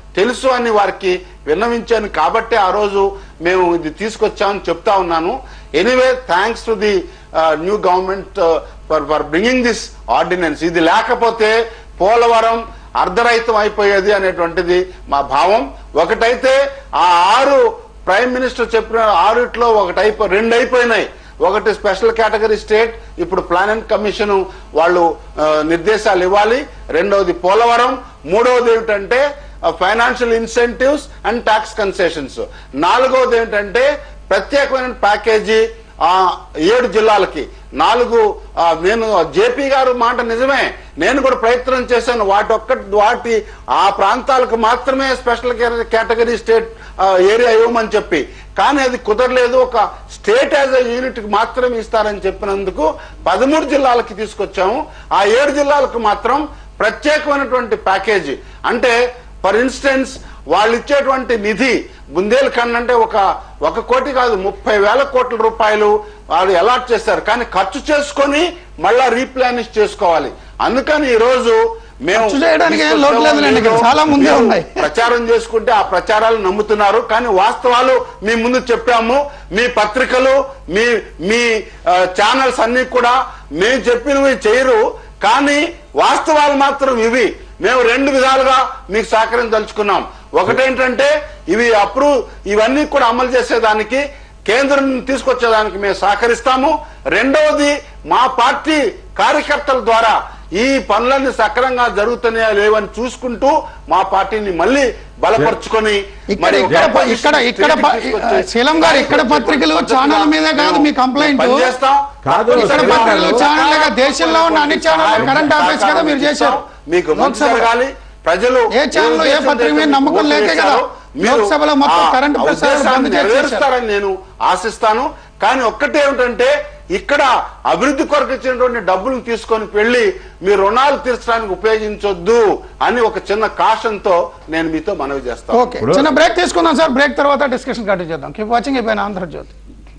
తెలుసు అని వారికి విన్నవించాను కాబట్టి ఆ రోజు మేము ఇది తీసుకొచ్చామని చెప్తా ఉన్నాను anyway thanks to the new government for for bringing this ordinance ఇది లేకపోతే పోలవరం అర్ధరహితం అయిపోయేది అనేటువంటిది మా భావం ఒకటైతే ఆ ఆరు ప్రైమ్ మినిస్టర్ చెప్పిన ఆరుట్లో ఒకటి అయిపో రెండు అయిపోయినాయి ఒకటి స్పెషల్ కేటగిరీ స్టేట్ ఇప్పుడు ప్లాన్ అండ్ కమిషన్ వాళ్ళు ఆ, నిర్దేశాలు ఇవ్వాలి రెండవది పోలవరం మూడవది ఏమిటంటే financial incentives and tax concessions నాలుగవది ఏంటంటే ప్రత్యేకమైన ప్యాకేజీ ఆ ఏడు జిల్లాలకి నాలుగు ఆ, నేను జేపీ గారు మాట నిజమే నేను కూడా ప్రయత్నం చేశాను వాటి ఒక్క వాటి ఆ ప్రాంతాలకు మాత్రమే స్పెషల్ కేటగిరీ స్టేట్ ఆ, ఏరియా ఇవ్వమని చెప్పి కానీ అది కుదరలేదు ఒక స్టేట్ యాజ్ ఎ యూనిట్ కి మాత్రమే ఇస్తారని చెప్పినందుకు పదమూడు జిల్లాలకి తీసుకొచ్చాము ఆ ఏడు జిల్లాలకు మాత్రం ప్రత్యేకమైనటువంటి ప్యాకేజీ అంటే ఫర్ ఇన్స్టెన్స్ వాళ్ళు ఇచ్చేటువంటి నిధి బుందేల్ఖండ్ అంటే ఒక ఒక కోటి కాదు ముప్పై వేల కోట్ల రూపాయలు వాళ్ళు అలాట్ చేశారు కానీ ఖర్చు చేసుకొని మళ్ళా రీప్లానిష్ చేసుకోవాలి అందుకని ఈ రోజు మేము ఖర్చు చేయడానికి ఏం లోటు లేదులేండి, ఇక్కడ చాలా ముందే మీరు ఉన్నాయి. ప్రచారం చేసుకుంటే ఆ ప్రచారాలు నమ్ముతున్నారు కానీ వాస్తవాలు మీ ముందు చెప్పాము మీ పత్రికలు మీ మీ ఛానల్స్ అన్ని కూడా మేము చెప్పినవి చేయరు కానీ వాస్తవాలు మాత్రం ఇవి మేము రెండు విధాలుగా మీకు సహకరించదలుచుకున్నాం ఒకటేంటంటే ఇవి అప్రూవ్ ఇవన్నీ కూడా అమలు చేసేదానికి కేంద్రం తీసుకొచ్చేదానికి మేము సహకరిస్తాము రెండవది మా పార్టీ కార్యకర్తల ద్వారా ఈ పనులన్నీ సక్రంగా జరుగుతున్నాయా లేవని చూసుకుంటూ మా పార్టీని మళ్ళీ బలపరుచుకొని ఇక్కడ మరి ఇక్కడ ఒక ఇక్కడ ఇక్కడ ప- తీసుకొచ్చి- శీలం గారు ఇక్కడ పత్రికలు ఛానల్ మీదే కాదు మీ కంప్లైంట్ పనిచేస్తాం. కాదు, ఇక్కడ శీలం పత్రికలు గారు. ఛానల్ గా దేశంలో ఉన్న అన్ని ఛానల్ కరెంట్ అఫైర్స్ కదా మీరు చేశారు మీకు మంచి లోక్సభ జరగాలి ప్రజలు ఏ ఛానల్ ఏ పత్రిక మీద నమ్మకం లేకే కదా లోక్సభలో మొత్తం కరెంట్ ప్రసారం బంద్ చేసేశారు. నెరవేరుస్తారని నేను ఆశిస్తాను కానీ ఒక్కటే ఏమిటంటే ఇక్కడ అభివృద్ధి కొరకు ఇచ్చినటువంటి డబ్బులను తీసుకొని వెళ్ళి మీ రుణాలు తీర్చడానికి ఉపయోగించొద్దు అని ఒక చిన్న కాషన్తో నేను మీతో మనవి చేస్తాను ఓకే చిన్న బ్రేక్ తీసుకుందాం సార్ బ్రేక్ తర్వాత డిస్కషన్ కంటిన్యూ చేద్దాం కీప్ వాచింగ్ అయిపోయిన ఆంధ్రజ్యోతి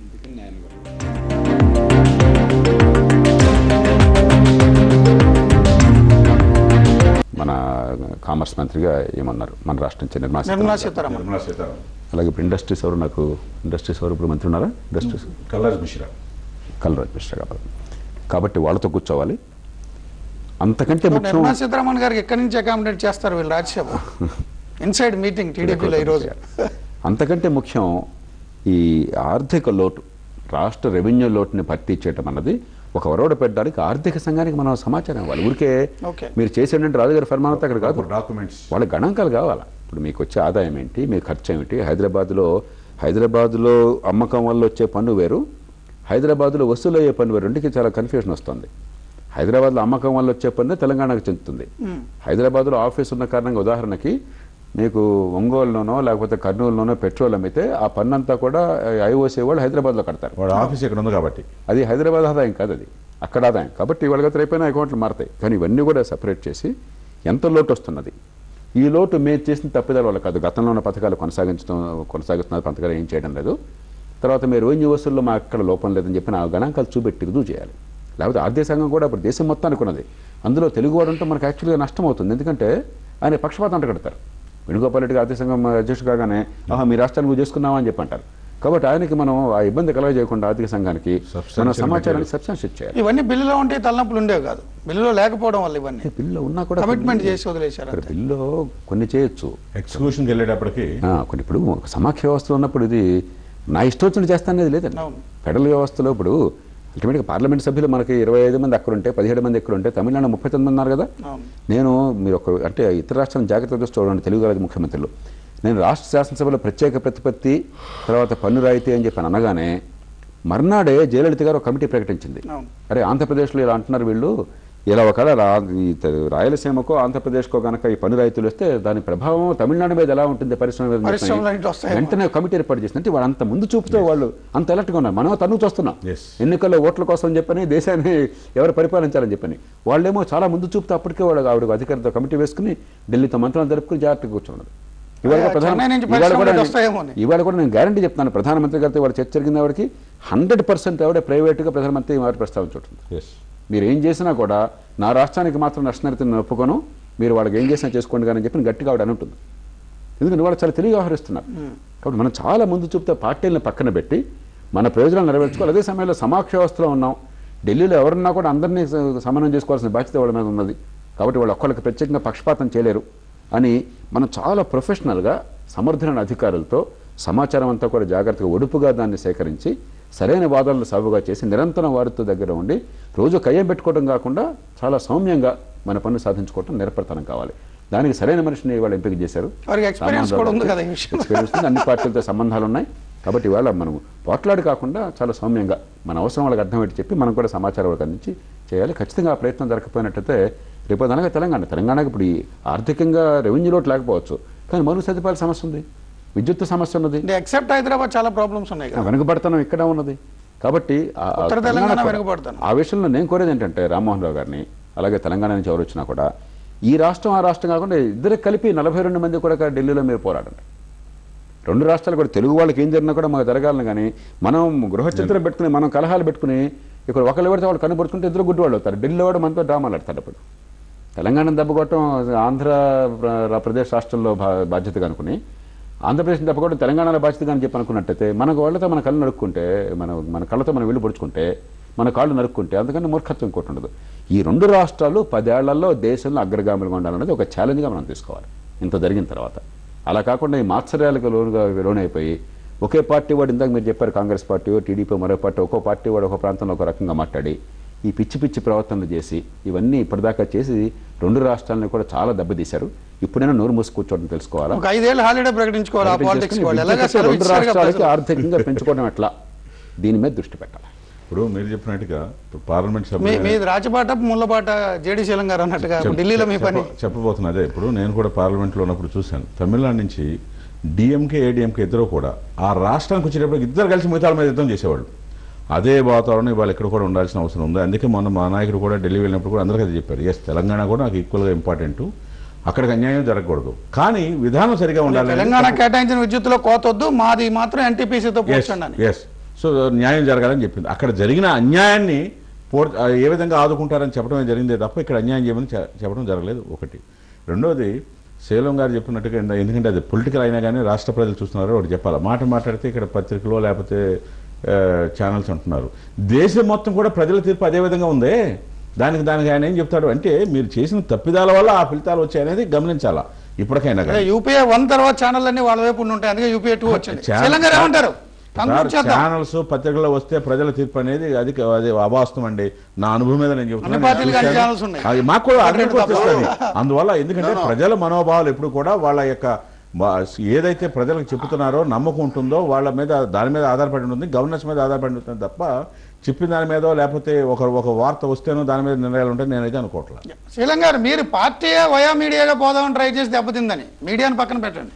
మన కామర్స్ మంత్రిగా ఏమన్నారు మన రాష్ట్రం నుంచి నిర్మలా నిర్మలా సీతారామన్ గారు. సీతారామన్ నిర్మలా సీతారామన్ అలాగే ఇప్పుడు ఇండస్ట్రీస్ ఎవరు నాకు ఇండస్ట్రీస్ ఎవరు ఇప్పుడు మంత్రి ఉన్నారా ఇండస్ట్రీస్ కల్లాజ్ మిశ్రా కలరాజ్ మిశ్రా గారు కాబట్టి వాళ్ళతో కూర్చోవాలి అంతకంటే ముఖ్యం నిర్మలా సీతారామన్ గారికి ఎక్కడి నుంచి అకామిడేట్ చేస్తారు వీళ్ళు రాజ్యసభ ఇన్సైడ్ మీటింగ్ టీడీపీలో ఈ రోజు అంతకంటే ముఖ్యం ఈ ఆర్థిక లోటు రాష్ట్ర రెవెన్యూ లోటుని భర్తీ చేయడం అన్నది ఒక వరవడ పెట్టడానికి ఆర్థిక సంఘానికి మనం సమాచారం ఇవ్వాలి ఊరికే ఓకే. మీరు చేసేటంటే రాజుగారి ఫర్మానంతా అక్కడ కాదు డాక్యుమెంట్స్ వాళ్ళ గణాంకాలు కావాలా ఇప్పుడు మీకు వచ్చే ఆదాయం ఏంటి మీ ఖర్చు ఏమిటి హైదరాబాద్లో హైదరాబాద్లో అమ్మకం వల్ల వచ్చే పన్ను వేరు హైదరాబాద్లో వసూలు అయ్యే పన్ను వేరు రెండుకి చాలా కన్ఫ్యూజన్ వస్తుంది హైదరాబాద్లో అమ్మకం వల్ల వచ్చే పన్ను తెలంగాణకు చెందుతుంది హైదరాబాద్లో ఆఫీస్ ఉన్న కారణంగా ఉదాహరణకి మీకు ఒంగోలులోనో లేకపోతే కర్నూలులోనో పెట్రోల్ అమ్మితే ఆ పన్ను అంతా కూడా ఐఓసీ వాళ్ళు హైదరాబాద్లో కడతారు వాడు ఆఫీస్ ఇక్కడ ఉంది కాబట్టి అది హైదరాబాద్ ఆదాయం కాదు అది అక్కడ ఆదాయం కాబట్టి వాళ్ళకి రేపైనా అకౌంట్లు మారతాయి కానీ ఇవన్నీ కూడా సెపరేట్ చేసి ఎంత లోటు వస్తున్నది ఈ లోటు మేము చేసిన తప్పిదాల వల్ల కాదు గతంలో ఉన్న పథకాలు కొనసాగించడం కొనసాగిస్తున్న పథకాలు ఏం చేయడం లేదు తర్వాత మీరు రెవెన్యూ వసూల్లో మా అక్కడ లోపం లేదని చెప్పి నా గణాంకాలు చూపెట్టి రుజువు చేయాలి లేకపోతే ఆర్థిక సంఘం కూడా ఇప్పుడు దేశం మొత్తానికి ఉన్నది అందులో తెలుగు వాడు ఉంటే మనకు యాక్చువల్గా నష్టం అవుతుంది ఎందుకంటే ఆయన పక్షపాతం అంటగడతారు వేణుగోపాల్ రెడ్డి ఆర్థిక సంఘం అధ్యక్షుడు కాగానే ఆహా మీ రాష్ట్రాన్ని నువ్వు చేసుకున్నావా అని చెప్పి అంటారు కాబట్టి ఆయనకి మనం ఆ ఇబ్బంది కలగజేయకుండా ఆర్థిక సంఘానికి మన Substantial సమాచారాన్ని material. సబ్స్టాన్షియేట్ చేయాలి ఇవన్నీ బిల్లులో ఉంటే తలనొప్పులు ఉండేవి కాదు బిల్లులో లేకపోవడం వల్ల ఇవన్నీ ఏ బిల్లులో ఉన్నా కూడా కమిట్మెంట్ కొన్ని- చేసి వదిలేశారు ఇక్కడ అంతే. బిల్లులో కొన్ని చేయొచ్చు ఎగ్జిక్యూషన్కి వెళ్ళేటప్పటికి ఆ, కొన్ని ఇప్పుడు ఒక సమాఖ్య వ్యవస్థలో ఉన్నప్పుడు ఇది నా ఇష్టం వచ్చినట్టు చేస్తానేది లేదండి అవును. ఫెడరల్ వ్యవస్థలో ఇప్పుడు అల్టిమేట్గా పార్లమెంట్ సభ్యులు మనకి ఇరవై ఐదు మంది అక్కడ ఉంటే పదిహేడు మంది ఇక్కడ ఉంటే తమిళనాడు ముప్పై తొమ్మిది మంది ఉన్నారు కదా అవును. నేను మీరు ఒక అంటే ఇతర రాష్ట్రాలను జాగ్రత్తగా చూసి చూడండి తెలుగు రాజ్య ముఖ్యమంత్రులు నేను రాష్ట్ర శాసనసభలో ప్రత్యేక ప్రతిపత్తి తర్వాత పన్ను రాయితీ అని చెప్పి అనగానే మర్నాడే జయలలిత గారు ఒక కమిటీ ప్రకటించింది అవును. అరే ఆంధ్రప్రదేశ్లో ఇలా అంటున్నారు వీళ్ళు ఇలా ఒకవేళ రా ఈ త- రాయలసీమకో ఆంధ్రప్రదేశ్కో కనుక ఈ పన్ను రైతులు వస్తే దాని ప్రభావం తమిళనాడు మీద ఎలా ఉంటుంది పరిశ్రమ మీద అని చెప్పి పరిశ్రమలు ఇటు వస్తాయేమో. వెంటనే కమిటీ ఏర్పాటు చేసింది అంటే వాళ్ళు అంత ముందు చూపుతో వాళ్ళు అంత అలర్ట్గా ఉన్నారు మనం తను చూస్తున్నాం Yes. ఎన్నికల్లో ఓట్ల కోసం చెప్పని దేశాన్ని ఎవరు పరిపాలించాలని చెప్పని వాళ్ళేమో చాలా ముందు చూపుతూ అప్పటికే వాళ్ళు ఆవిడ అధికారులతో కమిటీ వేసుకుని ఢిల్లీతో మంత్రులను జరుపుకుని జాగ్రత్తగా కూర్చున్నారు ఇవాళ ఆ, ప్రధాన చెన్నై నుంచి ఇవాళ పరిశ్రమలు కూడా ఇటు వస్తాయేమో అని. ఇవాళ కూడా నేను గ్యారంటీ చెప్తాను ప్రధానమంత్రి గారితో ఇవాళ చర్చ జరిగింది ఆవిడకి హండ్రెడ్ పర్సెంట్ ఆవిడ ప్రైవేట్గా ప్రధానమంత్రి మాట ప్రస్తావించుంటుంది ఎస్ మీరు ఏం చేసినా కూడా నా రాష్ట్రానికి మాత్రం నష్టనరితను ఒప్పుకోను మీరు వాళ్ళకి ఏం చేసినా చేసుకోండి కానీ చెప్పి గట్టిగా ఆవిడ అని ఉంటుంది ఎందుకంటే వాళ్ళు చాలా తెలివి వ్యవహరిస్తున్నారు కాబట్టి మనం చాలా ముందు చూపుతే పార్టీలను పక్కన పెట్టి మన ప్రయోజనాలు నెరవేర్చుకోవాలి అదే సమయంలో సమాక్ష వ్యవస్థలో ఉన్నాం ఢిల్లీలో ఎవరున్నా కూడా అందరినీ స- సమన్వయం చేసుకోవాల్సిన బాధ్యత వాళ్ళ మీద ఉన్నది కాబట్టి వాళ్ళు ఒక్కళ్ళకి ప్రత్యేకంగా పక్షపాతం చేయలేరు అని మనం చాలా ప్రొఫెషనల్గా సమర్థులైన అధికారులతో సమాచారం అంతా కూడా జాగ్రత్తగా ఒడుపుగా దాన్ని సేకరించి సరైన వాదనలు సాగుగా చేసి నిరంతరం వారితో దగ్గర ఉండి రోజు కయ్యం పెట్టుకోవడం కాకుండా చాలా సౌమ్యంగా మన పనులు సాధించుకోవడం నిరపడతనం కావాలి దానికి సరైన మనిషిని వాళ్ళు ఎంపిక చేశారు వారికి experience కూడా ఉంది కదా ఈ విషయంలో. ఎక్స్పీరియన్స్ ఉంది అన్ని పార్టీలతో సంబంధాలు ఉన్నాయి కాబట్టి ఇవాళ మనం పోట్లాడి కాకుండా చాలా సౌమ్యంగా మన అవసరం వాళ్ళకి అర్థం పెట్టి చెప్పి మనం కూడా సమాచారం వాళ్ళకి అందించి చేయాలి ఖచ్చితంగా ఆ ప్రయత్నం జరగకపోయినట్టయితే రేపు అనగా తెలంగాణ తెలంగాణకి ఇప్పుడు ఈ ఆర్థికంగా రెవెన్యూ లోటు లేకపోవచ్చు కానీ మరుగు సదుపాయాల సమస్య ఉంది విద్యుత్ సమస్య ఉన్నది అంటే ఎక్సెప్ట్ హైదరాబాద్ చాలా ప్రాబ్లమ్స్ ఉన్నాయి కదా వెనుకబడతనం ఇక్కడ ఉన్నది కాబట్టి ఆ- ఆ ఉత్తర తెలంగాణ తెలంగాణ కూడా- వెనుకబడతనం. ఆ విషయంలో నేను కోరేది ఏంటంటే రామ్మోహన్ రావు గారిని అలాగే తెలంగాణ నుంచి ఎవరు వచ్చినా కూడా ఈ రాష్ట్రం ఆ రాష్ట్రం కాకుండా ఇద్దరు కలిపి నలభై రెండు మంది కూడా ఢిల్లీలో మీరు పోరాడండి రెండు రాష్ట్రాలు కూడా తెలుగు వాళ్ళకి ఏం జరిగినా కూడా మాకు జరగాలని కానీ మనం గృహ చిత్రం పెట్టుకుని మనం కలహాలు పెట్టుకుని ఇక్కడ ఒకళ్ళు పెడితే వాళ్ళు కనబడుతుంటే ఇద్దరు గుడ్డి వాళ్ళు అవుతారు ఢిల్లీ వాడు మనతో డ్రామాలు ఆడతాడు అప్పుడు తెలంగాణ దెబ్బకొట్టడం ఆంధ్ర ప్ర- ప్రదేశ్ రాష్ట్రంలో బా- బాధ్యతగా అనుకుని ఆంధ్రప్రదేశ్ దెబ్బకొట్టడం తెలంగాణలో బాధ్యతగా అని చెప్పి అనుకున్నట్టయితే మన వాళ్ళతో మన కళ్ళు నరుక్కుంటే మన మన కళ్ళతో మనం వెళ్ళి పొడుచుకుంటే మన కాళ్ళు నరుక్కుంటే అందుకని మూర్ఖత్వం ఇంకోటి ఉండదు ఈ రెండు రాష్ట్రాలు పదేళ్లలో దేశంలో అగ్రగాములుగా ఉండాలనేది ఒక ఛాలెంజ్గా మనం తీసుకోవాలి ఇంత జరిగిన తర్వాత అలా కాకుండా ఈ మాత్సర్యాలకు లోనుగా లోనైపోయి ఒకే పార్టీ వాడు ఇందాక మీరు చెప్పారు కాంగ్రెస్ పార్టీ టీడీపీ మరో పార్టీ ఒక్కో పార్టీ వాడు ఒక ప్రాంతంలో ఒక రకంగా మాట్లాడి ఈ పిచ్చి పిచ్చి ప్రవర్తనలు చేసి ఇవన్నీ ఇప్పటిదాకా చేసి రెండు రాష్ట్రాలను కూడా చాలా దెబ్బతీశారు ఇప్పుడైనా నోరు మూసి కూర్చోవడం తెలుసుకోవాలా ఒక ఐదేళ్ళు హాలిడే ప్రకటించుకోవాలి ఆ పాలిటిక్స్ వాళ్ళు ఎలాగ విద్యుత్ సెలవు రెండు ఇచ్చారుగా రాష్ట్రాలకి ప్రజలు. ఆర్థికంగా పెంచుకోవడం ఎట్లా దీని మీద దృష్టి పెట్టాలి ఇప్పుడు మీరు చెప్పినట్టుగా ఇప్పుడు పార్లమెంట్ మీ సభ్యులు మీది రాచపాట ముళ్ళపాట జేడి శీలం గారు అన్నట్టుగా చెప్- ఢిల్లీలో మీ చెప్ప- పని చెప్పబోతున్నా అదే ఇప్పుడు నేను కూడా పార్లమెంట్లో ఉన్నప్పుడు చూశాను తమిళనాడు నుంచి డిఎంకే ఏడిఎంకే ఇద్దరు కూడా ఆ రాష్ట్రానికి వచ్చేటప్పుడు ఇద్దరు కలిసి మిగతా మీద యుద్ధం చేసేవాళ్ళు అదే వాతావరణం ఇవాళ ఇక్కడ కూడా ఉండాల్సిన అవసరం ఉంది అందుకే మొన్న మా నాయకుడు కూడా ఢిల్లీ వెళ్ళినప్పుడు కూడా అందరికీ అదే చెప్పారు ఎస్ తెలంగాణ కూడా నాకు ఈక్వల్గా ఇంపార్టెంట్ అక్కడికి అన్యాయం జరగకూడదు కానీ విధానం సరిగా ఉండాలి తెలంగాణ కేటాయించిన విద్యుత్తులో కోతొద్దు మాది మాత్రం ఎన్టీపీసీతో పోర్చండి అని ఎస్ సో న్యాయం జరగాలని చెప్పింది అక్కడ జరిగిన అన్యాయాన్ని పోర్ ఆ, ఏ విధంగా ఆదుకుంటారని చెప్పడమే జరిగిందే తప్ప ఇక్కడ అన్యాయం చేయమని చె- చెప్పడం జరగలేదు ఒకటి రెండోది సేలం గారు చెప్పినట్టుగా ఇంద- ఎందుకంటే అది పొలిటికల్ అయినా కానీ రాష్ట్ర ప్రజలు చూస్తున్నారు ఒకటి చెప్పాలి మాట మాట్లాడితే ఇక్కడ పత్రికలో లేకపోతే ఛానల్స్ అంటున్నారు దేశం మొత్తం కూడా ప్రజల తీర్పు అదే విధంగా ఉందే దానికి దానికి ఆయన ఏం చెప్తాడు అంటే మీరు చేసిన తప్పిదాల వల్ల ఆ ఫలితాలు వచ్చాయనేది గమనించాలా ఇప్పటికైనా అదే కానీ యూపీఏ వన్ తర్వాత ఛానల్ అన్ని వాళ్ళ వైపు ఉండి ఉంటాయి అందుకే యూపీఏ టూ వచ్చింది ఛానల్- శీలం గారు ఏమంటారు కంక్లూడ్ చేద్దాం ఛానల్స్ పత్రికల్లో వస్తే ప్రజల తీర్పు అనేది అది అది అవాస్తవం అండి నా అనుభవం మీద నేను చెబుతున్నాను. అన్ని పార్టీలకు అన్ని చూశాను. ఛానల్స్ ఉన్నాయి. అది మాకు కూడా ఒకటి అందరికీ రెండు తప్ప. వస్తుంది. అందువల్ల ఎందుకంటే ప్రజల మనోభావాలు ఎప్పుడు కూడా వాళ్ళ యొక్క బా- ఏదైతే ప్రజలకు చెబుతున్నారో నమ్మకం ఉంటుందో వాళ్ళ మీద దాని మీద ఆధారపడి ఉంటుంది గవర్నెన్స్ మీద ఆధారపడి ఉంటుంది తప్ప చెప్పిన దాని మీద లేకపోతే ఒక ఒక వార్త వస్తేనో దాని మీద నిర్ణయాలు ఉంటాయి నేనైతే అనుకోవట్లేదు శీలం గారు మీరు పార్టీయే వయా మీడియాగా పోదామని ట్రై చేసి దెబ్బతిందని మీడియాని పక్కన పెట్టండి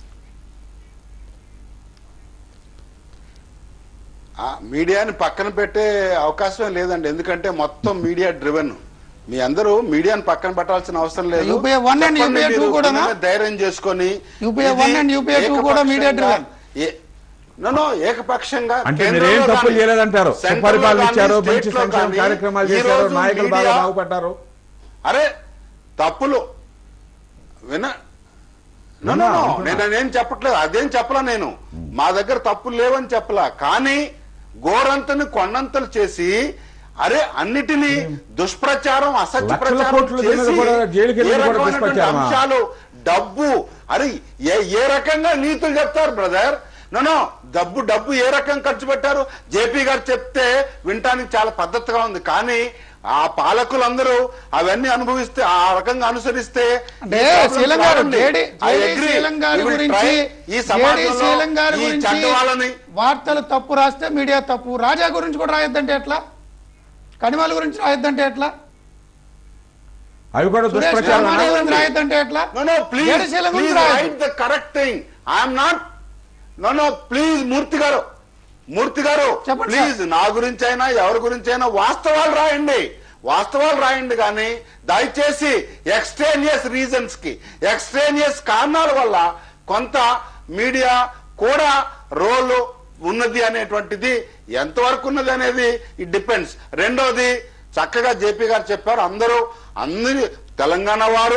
ఆ మీడియాని పక్కన పెట్టే అవకాశం లేదండి ఎందుకంటే మొత్తం మీడియా డ్రివెన్ మీ అందరూ మీడియాని పక్కన పెట్టాల్సిన అవసరం లేదు UPA one and చెప్పండి UPA two మీరు కూడానా? దీని మీద ధైర్యం చేసుకొని UPA ఇది one and UPA two కూడా media driven. ఏ- No, no, ఏకపక్షంగా అంటే కేంద్రంలో మీరేం తప్పులు కానీ, చేయలేదంటారు సెంట్రల్లో సుపరిపాలన కానీ, ఇచ్చారు మంచి స్టేట్లో సంక్షేమ కానీ, కార్యక్రమాలు ఈ చేశారు రోజు నాయకులు బాగా మీడియా- బాగుపడ్డారు అరే తప్పులు విన No, no, no. నేను నేను చెప్పట్లేదు అదేం చెప్పలా నేను మా దగ్గర తప్పులు లేవని చెప్పలా కానీ గోరంతని కొండంతలు చేసి అరే అన్నిటినీ దుష్ప్రచారం అసత్య లక్షల ప్రచారం కోట్ల మీద చేసి కూడా జైలుకి వెళ్ళి ఏ కూడా రకమైనటువంటి దుష్ప్రచారమా? అంశాలు డబ్బు అరే ఏ ఏ రకంగా నీతులు చెప్తారు బ్రదర్ నో డబ్బు డబ్బు ఏ రకం ఖర్చు పెట్టారు జేపీ గారు చెప్తే వినటానికి చాలా పద్ధతిగా ఉంది కానీ ఆ పాలకులందరూ అవన్నీ అనుభవిస్తే ఆ రకంగా అనుసరిస్తే అంటే ఈ problem శీలం గారు రాదండి. JD I JD agree. Seelam గారి We will గురించి try. ఈ జేడి సమాజంలో శీలం గారి ఈ గురించి చెడ్డ వాళ్ళని వార్తలు తప్పు రాస్తే మీడియా తప్పు రాజా గురించి కూడా రాయొద్దంటే ఎట్లా కడిమాల గురించి రాయొద్దంటే ఎట్లా అవి కూడా సురేష్ దుష్ప్రచారం రామారావు గురించి రాయొద్దంటే ఎట్లా No, no, please, JD Seelam please గురించి రాయొద్దు write the correct thing. I am not. No, no, please, మూర్తి గారు మూర్తి గారు చెప్పండి, ప్లీజ్ నా గురించి అయినా ఎవరి గురించి అయినా వాస్తవాలు రాయండి వాస్తవాలు రాయండి కానీ దయచేసి ఎక్స్ట్రేనియస్ రీజన్స్ కి ఎక్స్ట్రేనియస్ కారణాల వల్ల కొంత మీడియా కూడా రోల్ ఉన్నది అనేటువంటిది ఎంతవరకు ఉన్నది అనేది ఇట్ డిపెండ్స్ రెండోది చక్కగా జేపీ గారు చెప్పారు అందరూ అందరి తెలంగాణ వారు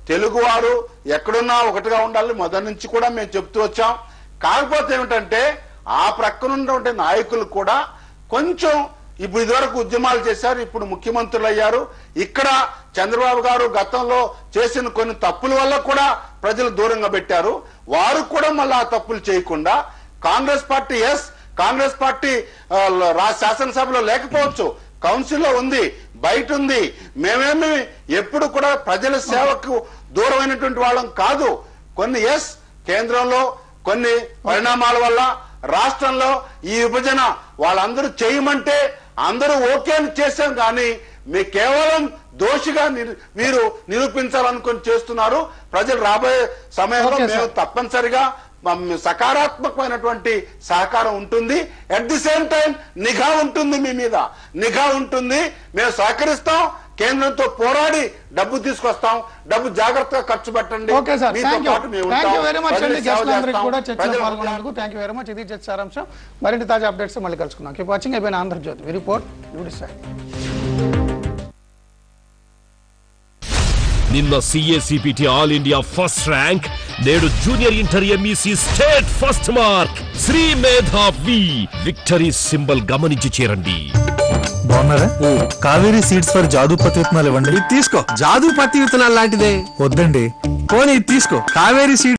తెలుగువారు ఎక్కడున్నా ఒకటిగా ఉండాలి మొదటి నుంచి కూడా మేము చెప్తూ వచ్చాం కాకపోతే ఏమిటంటే ఆ ప్రక్కన ఉన్నటువంటి నాయకులు కూడా కొంచెం ఇప్పుడు ఇదివరకు ఉద్యమాలు చేశారు ఇప్పుడు ముఖ్యమంత్రులు అయ్యారు ఇక్కడ చంద్రబాబు గారు గతంలో చేసిన కొన్ని తప్పుల వల్ల కూడా ప్రజలు దూరంగా పెట్టారు వారు కూడా మళ్ళీ ఆ తప్పులు చేయకుండా Congress party yes Congress party ఆ, రా శాసనసభలో లేకపోవచ్చు కౌన్సిల్లో ఉంది బయట ఉంది మేమేమి ఎప్పుడు కూడా ప్రజల సేవకు దూరమైనటువంటి వాళ్ళం కాదు కొన్ని ఎస్ కేంద్రంలో కొన్ని పరిణామాల వల్ల రాష్ట్రంలో ఈ విభజన వాళ్ళందరూ చేయమంటే అందరూ ఓకే అని చేశాం కానీ మీ కేవలం దోషిగా నిరు- మీరు నిరూపించాలనుకొని చేస్తున్నారు ప్రజలు రాబోయే సమయంలో Okay, మేము sir. తప్పనిసరిగా మమ్ సకారాత్మకమైనటువంటి సహకారం ఉంటుంది అట్ ది సేమ్ టైం నిఘా ఉంటుంది మీ మీద నిఘా ఉంటుంది మేము సహకరిస్తాం కేంద్రంతో పోరాడి డబ్బు తీసుకొస్తాం డబ్బు జాగ్రత్తగా ఖర్చు పెట్టండి ఓకే సార్ మీతో థ్యాంక్ యూ పాటు మేము థ్యాంక్ యూ ఉంటాం. వెరీ మచ్ అండి ప్రజలకు సేవ గెస్టులందరికీ చేస్తాం. కూడా చర్చలో ప్రజలకు పాల్గొన్నందుకు థ్యాంక్ యూ వెరీ మచ్ ఇది చర్చ సారాంశం మరిన్ని తాజా అప్డేట్స్ మళ్ళీ కలుసుకుందాం కీప్ వాచింగ్ అయిపోయిన Andhra Jyothi we report you decide నిన్న CA CPT all India first rank నేడు junior inter MEC state first mark Sri Medhavi victory symbol గమనించి చేరండి బాగున్నారా కావేరీ సీడ్స్ ఫర్ జాదు పత్తి విత్తనాలు ఇవ్వండి తీసుకో జాదు పత్తి విత్తనాలు లాంటిదే వద్దండి పోనీ ఇది తీసుకో కావేరీ సీడ్